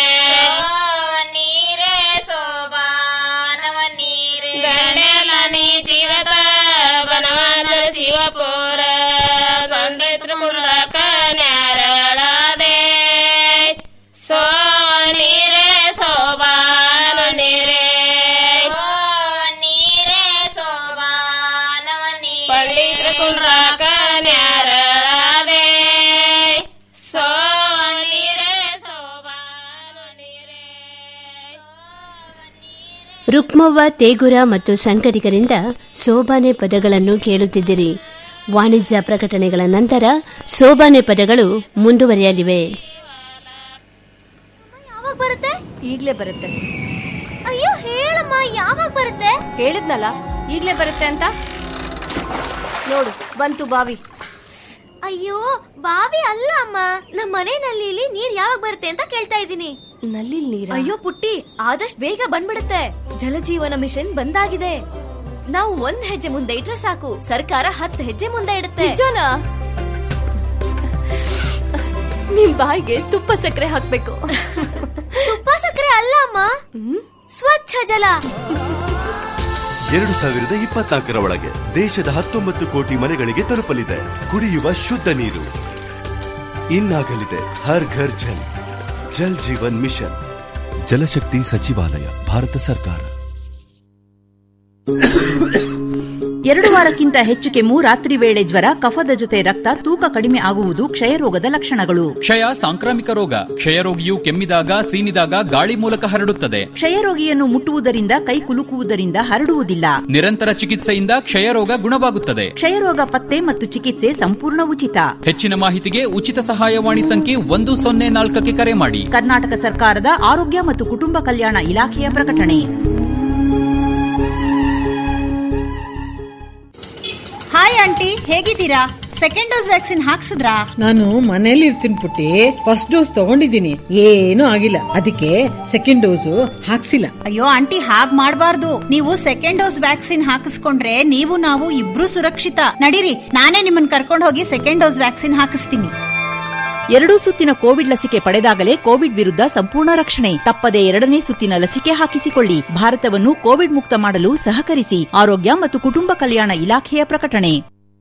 ನೀರೆ ಸೋಬಾನವ ನೀರೆ ದಂಡೆಲ ನೀ ಚಿಗತ ಬನವಾದ ಶಿವಪುರ ಬಂದೆ ತ್ರಿಪುರಕ ನ್ಯಾರಳಾದೆ ಸೋ ನೀರೆ ಸೋಬಾನ ನೀರೆ ನೀರೆ ಸೋಬಾನವ ನೀರೆ ಪಂಡಿತ ಕುಂಡ್ರಾಕ ನ್ಯಾರಳಾದೆ ಸೋ ನೀರೆ ಸೋಬಾನ ನೀರೆ ರುಕ್ಮವ್ವ ತೇಗುರ ಮತ್ತು ಸಂಕಟಿಗರಿಂದ ಸೋಬಾನೆ ಪದಗಳನ್ನು ಕೇಳುತ್ತಿದ್ದಿರಿ ವಾಣಿಜ್ಯ ಪ್ರಕಟಣೆಗಳ ನಂತರ ಸೋಬಾನೆ ಪದಗಳು ಮುಂದುವರಿಯಲಿವೆ ಯಾವಾಗ ಬರುತ್ತೆ ಈಗ್ಲೇ ಬರುತ್ತೆ ಅಯ್ಯೋ ಹೇಳಮ್ಮ ಯಾವಾಗ ಬರುತ್ತೆ ಹೇಳಿದ್ನಲ್ಲ ಈಗ್ಲೇ ಬರುತ್ತೆ ಅಂತ ನೋಡು ಬಂತು ಬಾವಿ ಅಯ್ಯೋ ಬಾವಿ ಅಲ್ಲ ಅಮ್ಮ ನಮ್ಮ ಮನೆ ನಲ್ಲಿಲಿ ನೀರ್ ಯಾವಾಗ ಬರುತ್ತೆ ಅಂತ ಕೇಳ್ತಾ ಇದ್ದೀನಿ ನಲ್ಲಿ ನೀರ ಅಯ್ಯೋ ಪುಟ್ಟಿ ಆದಷ್ಟು ಬೇಗ ಬಂದ್ಬಿಡುತ್ತೆ ಜಲಜೀವನ ಮಿಷನ್ ಬಂದಾಗಿದೆ ನಾವು ಒಂದ್ ಹೆಜ್ಜೆ ಮುಂದೆ ಇಟ್ರೆ ಸಾಕು ಸರ್ಕಾರ ಹತ್ತು ಹೆಜ್ಜೆ ಮುಂದೆ ಇಡುತ್ತೆ ನಿಜನಾ ನಿಮ್ ಬಾಯಿಗೆ ತುಪ್ಪ ಸಕ್ಕರೆ ಹಾಕ್ಬೇಕು ತುಪ್ಪ ಸಕ್ಕರೆ ಅಲ್ಲ ಅಮ್ಮ ಸ್ವಚ್ಛ ಜಲ ಎರಡು ಸಾವಿರದ ಇಪ್ಪತ್ನಾಲ್ಕರ ಒಳಗೆ ದೇಶದ ಹತ್ತೊಂಬತ್ತು ಕೋಟಿ ಮನೆಗಳಿಗೆ ತಲುಪಲಿದೆ ಕುಡಿಯುವ ಶುದ್ಧ ನೀರು ಇನ್ನಾಗಲಿದೆ ಹರ್ ಘರ್ ಜಲ್ ಜಲ್ ಜೀವನ್ ಮಿಷನ್ ಜಲಶಕ್ತಿ ಸಚಿವಾಲಯ ಭಾರತ ಸರ್ಕಾರ ಎರಡು ವಾರಕ್ಕಿಂತ ಹೆಚ್ಚು ಕೆಮ್ಮು ರಾತ್ರಿ ವೇಳೆ ಜ್ವರ ಕಫದ ಜೊತೆ ರಕ್ತ ತೂಕ ಕಡಿಮೆ ಆಗುವುದು ಕ್ಷಯರೋಗದ ಲಕ್ಷಣಗಳು ಕ್ಷಯ ಸಾಂಕ್ರಾಮಿಕ ರೋಗ ಕ್ಷಯರೋಗಿಯು ಕೆಮ್ಮಿದಾಗ ಸೀನಿದಾಗ ಗಾಳಿ ಮೂಲಕ ಹರಡುತ್ತದೆ ಕ್ಷಯರೋಗಿಯನ್ನು ಮುಟ್ಟುವುದರಿಂದ ಕೈ ಕುಲುಕುವುದರಿಂದ ಹರಡುವುದಿಲ್ಲ ನಿರಂತರ ಚಿಕಿತ್ಸೆಯಿಂದ ಕ್ಷಯರೋಗ ಗುಣವಾಗುತ್ತದೆ ಕ್ಷಯರೋಗ ಪತ್ತೆ ಮತ್ತು ಚಿಕಿತ್ಸೆ ಸಂಪೂರ್ಣ ಉಚಿತ ಹೆಚ್ಚಿನ ಮಾಹಿತಿಗೆ ಉಚಿತ ಸಹಾಯವಾಣಿ ಸಂಖ್ಯೆ ಒಂದು ಸೊನ್ನೆ ನಾಲ್ಕಕ್ಕೆ ಕರೆ ಮಾಡಿ ಕರ್ನಾಟಕ ಸರ್ಕಾರದ ಆರೋಗ್ಯ ಮತ್ತು ಕುಟುಂಬ ಕಲ್ಯಾಣ ಇಲಾಖೆಯ ಪ್ರಕಟಣೆ ಹಾಯ್ ಆಂಟಿ ಹೇಗಿದ್ದೀರಾ ಸೆಕೆಂಡ್ ಡೋಸ್ ವ್ಯಾಕ್ಸಿನ್ ಹಾಕ್ಸಿದ್ರಾ ನಾನು ಮನೇಲಿ ಇರ್ತೀನಿ ಪುಟ್ಟಿ ಫಸ್ಟ್ ಡೋಸ್ ತಗೊಂಡಿದ್ದೀನಿ ಏನೂ ಆಗಿಲ್ಲ ಅದಕ್ಕೆ ಸೆಕೆಂಡ್ ಡೋಸು ಹಾಕ್ಸಿಲ್ಲ ಅಯ್ಯೋ ಆಂಟಿ ಹಾಗ್ ಮಾಡ್ಬಾರ್ದು ನೀವು ಸೆಕೆಂಡ್ ಡೋಸ್ ವ್ಯಾಕ್ಸಿನ್ ಹಾಕಿಸ್ಕೊಂಡ್ರೆ ನೀವು ನಾವು ಇಬ್ರು ಸುರಕ್ಷಿತ ನಡೀರಿ ನಾನೇ ನಿಮ್ಮನ್ನ ಕರ್ಕೊಂಡು ಹೋಗಿ ಸೆಕೆಂಡ್ ಡೋಸ್ ವ್ಯಾಕ್ಸಿನ್ ಹಾಕಿಸ್ತೀನಿ ಎರಡೂ ಸುತ್ತಿನ ಕೋವಿಡ್ ಲಸಿಕೆ ಪಡೆದಾಗಲೇ ಕೋವಿಡ್ ವಿರುದ್ಧ ಸಂಪೂರ್ಣ ರಕ್ಷಣೆ ತಪ್ಪದೆ ಎರಡನೇ ಸುತ್ತಿನ ಲಸಿಕೆ ಹಾಕಿಸಿಕೊಳ್ಳಿ ಭಾರತವನ್ನು ಕೋವಿಡ್ ಮುಕ್ತ ಮಾಡಲು ಸಹಕರಿಸಿ ಆರೋಗ್ಯ ಮತ್ತು ಕುಟುಂಬ ಕಲ್ಯಾಣ ಇಲಾಖೆಯ ಪ್ರಕಟಣೆ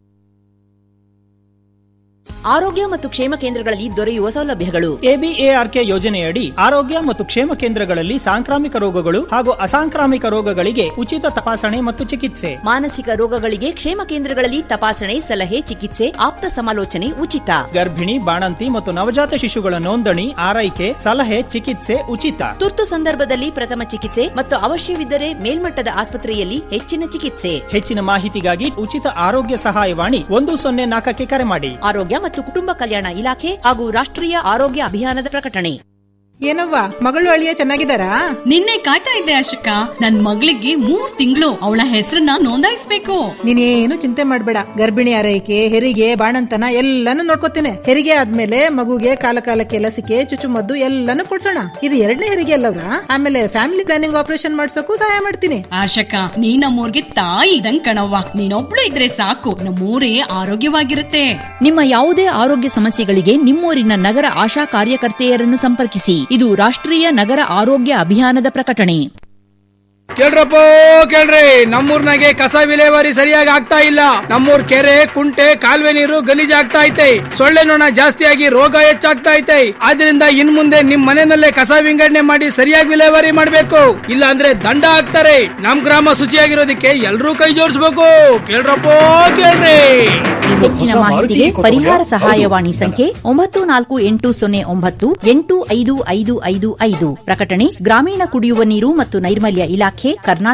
ಆರೋಗ್ಯ ಮತ್ತು ಕ್ಷೇಮ ಕೇಂದ್ರಗಳಲ್ಲಿ ದೊರೆಯುವ ಸೌಲಭ್ಯಗಳು ಎಬಿಎಆರ್ಕೆ ಯೋಜನೆಯಡಿ ಆರೋಗ್ಯ ಮತ್ತು ಕ್ಷೇಮ ಕೇಂದ್ರಗಳಲ್ಲಿ ಸಾಂಕ್ರಾಮಿಕ ರೋಗಗಳು ಹಾಗೂ ಅಸಾಂಕ್ರಾಮಿಕ ರೋಗಗಳಿಗೆ ಉಚಿತ ತಪಾಸಣೆ ಮತ್ತು ಚಿಕಿತ್ಸೆ ಮಾನಸಿಕ ರೋಗಗಳಿಗೆ ಕ್ಷೇಮ ಕೇಂದ್ರಗಳಲ್ಲಿ ತಪಾಸಣೆ ಸಲಹೆ ಚಿಕಿತ್ಸೆ ಆಪ್ತ ಸಮಾಲೋಚನೆ ಉಚಿತ ಗರ್ಭಿಣಿ ಬಾಣಂತಿ ಮತ್ತು ನವಜಾತ ಶಿಶುಗಳ ನೋಂದಣಿ ಆರೈಕೆ ಸಲಹೆ ಚಿಕಿತ್ಸೆ ಉಚಿತ ತುರ್ತು ಸಂದರ್ಭದಲ್ಲಿ ಪ್ರಥಮ ಚಿಕಿತ್ಸೆ ಮತ್ತು ಅವಶ್ಯವಿದ್ದರೆ ಮೇಲ್ಮಟ್ಟದ ಆಸ್ಪತ್ರೆಯಲ್ಲಿ ಹೆಚ್ಚಿನ ಚಿಕಿತ್ಸೆ ಹೆಚ್ಚಿನ ಮಾಹಿತಿಗಾಗಿ ಉಚಿತ ಆರೋಗ್ಯ ಸಹಾಯವಾಣಿ ಒಂದು ಸೊನ್ನೆ ನಾಲ್ಕಕ್ಕೆ ಕರೆ ಮಾಡಿ ಆರೋಗ್ಯ ಮತ್ತು ಕುಟುಂಬ ಕಲ್ಯಾಣ ಇಲಾಖೆ ಹಾಗೂ ರಾಷ್ಟ್ರೀಯ ಆರೋಗ್ಯ ಅಭಿಯಾನದ ಪ್ರಕಟಣೆ ಏನವ್ವ ಮಗಳು ಅಳಿಯ ಚೆನ್ನಾಗಿದ್ದಾರಾ ನಿನ್ನೆ ಕಾಯ್ತಾ ಇದ್ದೆ ಅಶೋಕ ನನ್ ಮಗಳಿಗೆ ಮೂರ್ ತಿಂಗಳು ಅವಳ ಹೆಸರನ್ನ ನೋಂದಾಯಿಸ್ಬೇಕು ನೀನೇನು ಚಿಂತೆ ಮಾಡ್ಬೇಡ ಗರ್ಭಿಣಿ ಆರೈಕೆ ಹೆರಿಗೆ ಬಾಣಂತನ ಎಲ್ಲಾನು ನೋಡ್ಕೋತೇನೆ ಹೆರಿಗೆ ಆದ್ಮೇಲೆ ಮಗುಗೆ ಕಾಲ ಕಾಲಕ್ಕೆ ಲಸಿಕೆ ಚುಚ್ಚುಮದ್ದು ಎಲ್ಲಾನು ಕೊಡ್ಸೋಣ ಇದು ಎರಡನೇ ಹೆರಿಗೆ ಅಲ್ಲವ್ರ ಆಮೇಲೆ ಫ್ಯಾಮಿಲಿ ಪ್ಲಾನಿಂಗ್ ಆಪರೇಷನ್ ಮಾಡ್ಸೋಕು ಸಹಾಯ ಮಾಡ್ತೀನಿ ಆಶಕ ನೀ ನಮ್ಮೂರ್ಗೆ ತಾಯಿ ಇದಂಗ್ ಕಣವ್ವ ನೀನೊಬ್ಳು ಇದ್ರೆ ಸಾಕು ನಮ್ಮೂರೇ ಆರೋಗ್ಯವಾಗಿರುತ್ತೆ ನಿಮ್ಮ ಯಾವುದೇ ಆರೋಗ್ಯ ಸಮಸ್ಯೆಗಳಿಗೆ ನಿಮ್ಮೂರಿನ ನಗರ ಆಶಾ ಕಾರ್ಯಕರ್ತೆಯರನ್ನು ಸಂಪರ್ಕಿಸಿ ಇದು ರಾಷ್ಟ್ರೀಯ ನಗರ ಆರೋಗ್ಯ ಅಭಿಯಾನದ ಪ್ರಕಟಣೆ ಕೇಳ್ರಪ್ಪ ಕೇಳ್ರಿ ನಮ್ಮೂರ್ನಾಗೆ ಕಸ ವಿಲೇವಾರಿ ಸರಿಯಾಗಿ ಆಗ್ತಾ ಇಲ್ಲ ನಮ್ಮೂರ್ ಕೆರೆ ಕುಂಟೆ ಕಾಲುವೆ ನೀರು ಗಲೀಜ್ ಆಗ್ತಾ ಐತೆ ಸೊಳ್ಳೆ ನೊಣ ಜಾಸ್ತಿಯಾಗಿ ರೋಗ ಹೆಚ್ಚಾಗ್ತಾ ಐತೆ ಆದ್ರಿಂದ ಇನ್ ಮುಂದೆ ನಿಮ್ ಮನೆಯಲ್ಲೇ ಕಸ ವಿಂಗಡಣೆ ಮಾಡಿ ಸರಿಯಾಗಿ ವಿಲೇವಾರಿ ಮಾಡ್ಬೇಕು ಇಲ್ಲ ಅಂದ್ರೆ ದಂಡ ಹಾಕ್ತಾರೆ ನಮ್ ಗ್ರಾಮ ಶುಚಿಯಾಗಿರೋದಕ್ಕೆ ಎಲ್ರೂ ಕೈ ಜೋಡಿಸ್ಬೇಕು ಕೇಳ್ರಪ್ಪ ಕೇಳ್ರಿ ಹೆಚ್ಚಿನ ಮಾಹಿತಿಗೆ ಪರಿಹಾರ ಸಹಾಯವಾಣಿ ಸಂಖ್ಯೆ ಒಂಬತ್ತು ನಾಲ್ಕು ಎಂಟು ಸೊನ್ನೆ ಒಂಬತ್ತು ಎಂಟು ಐದು ಐದು ಐದು ಐದು ಪ್ರಕಟಣೆ ಗ್ರಾಮೀಣ ಕುಡಿಯುವ ನೀರು ಮತ್ತು ನೈರ್ಮಲ್ಯ ಇಲಾಖೆ ಕರ್ನಾಟಕ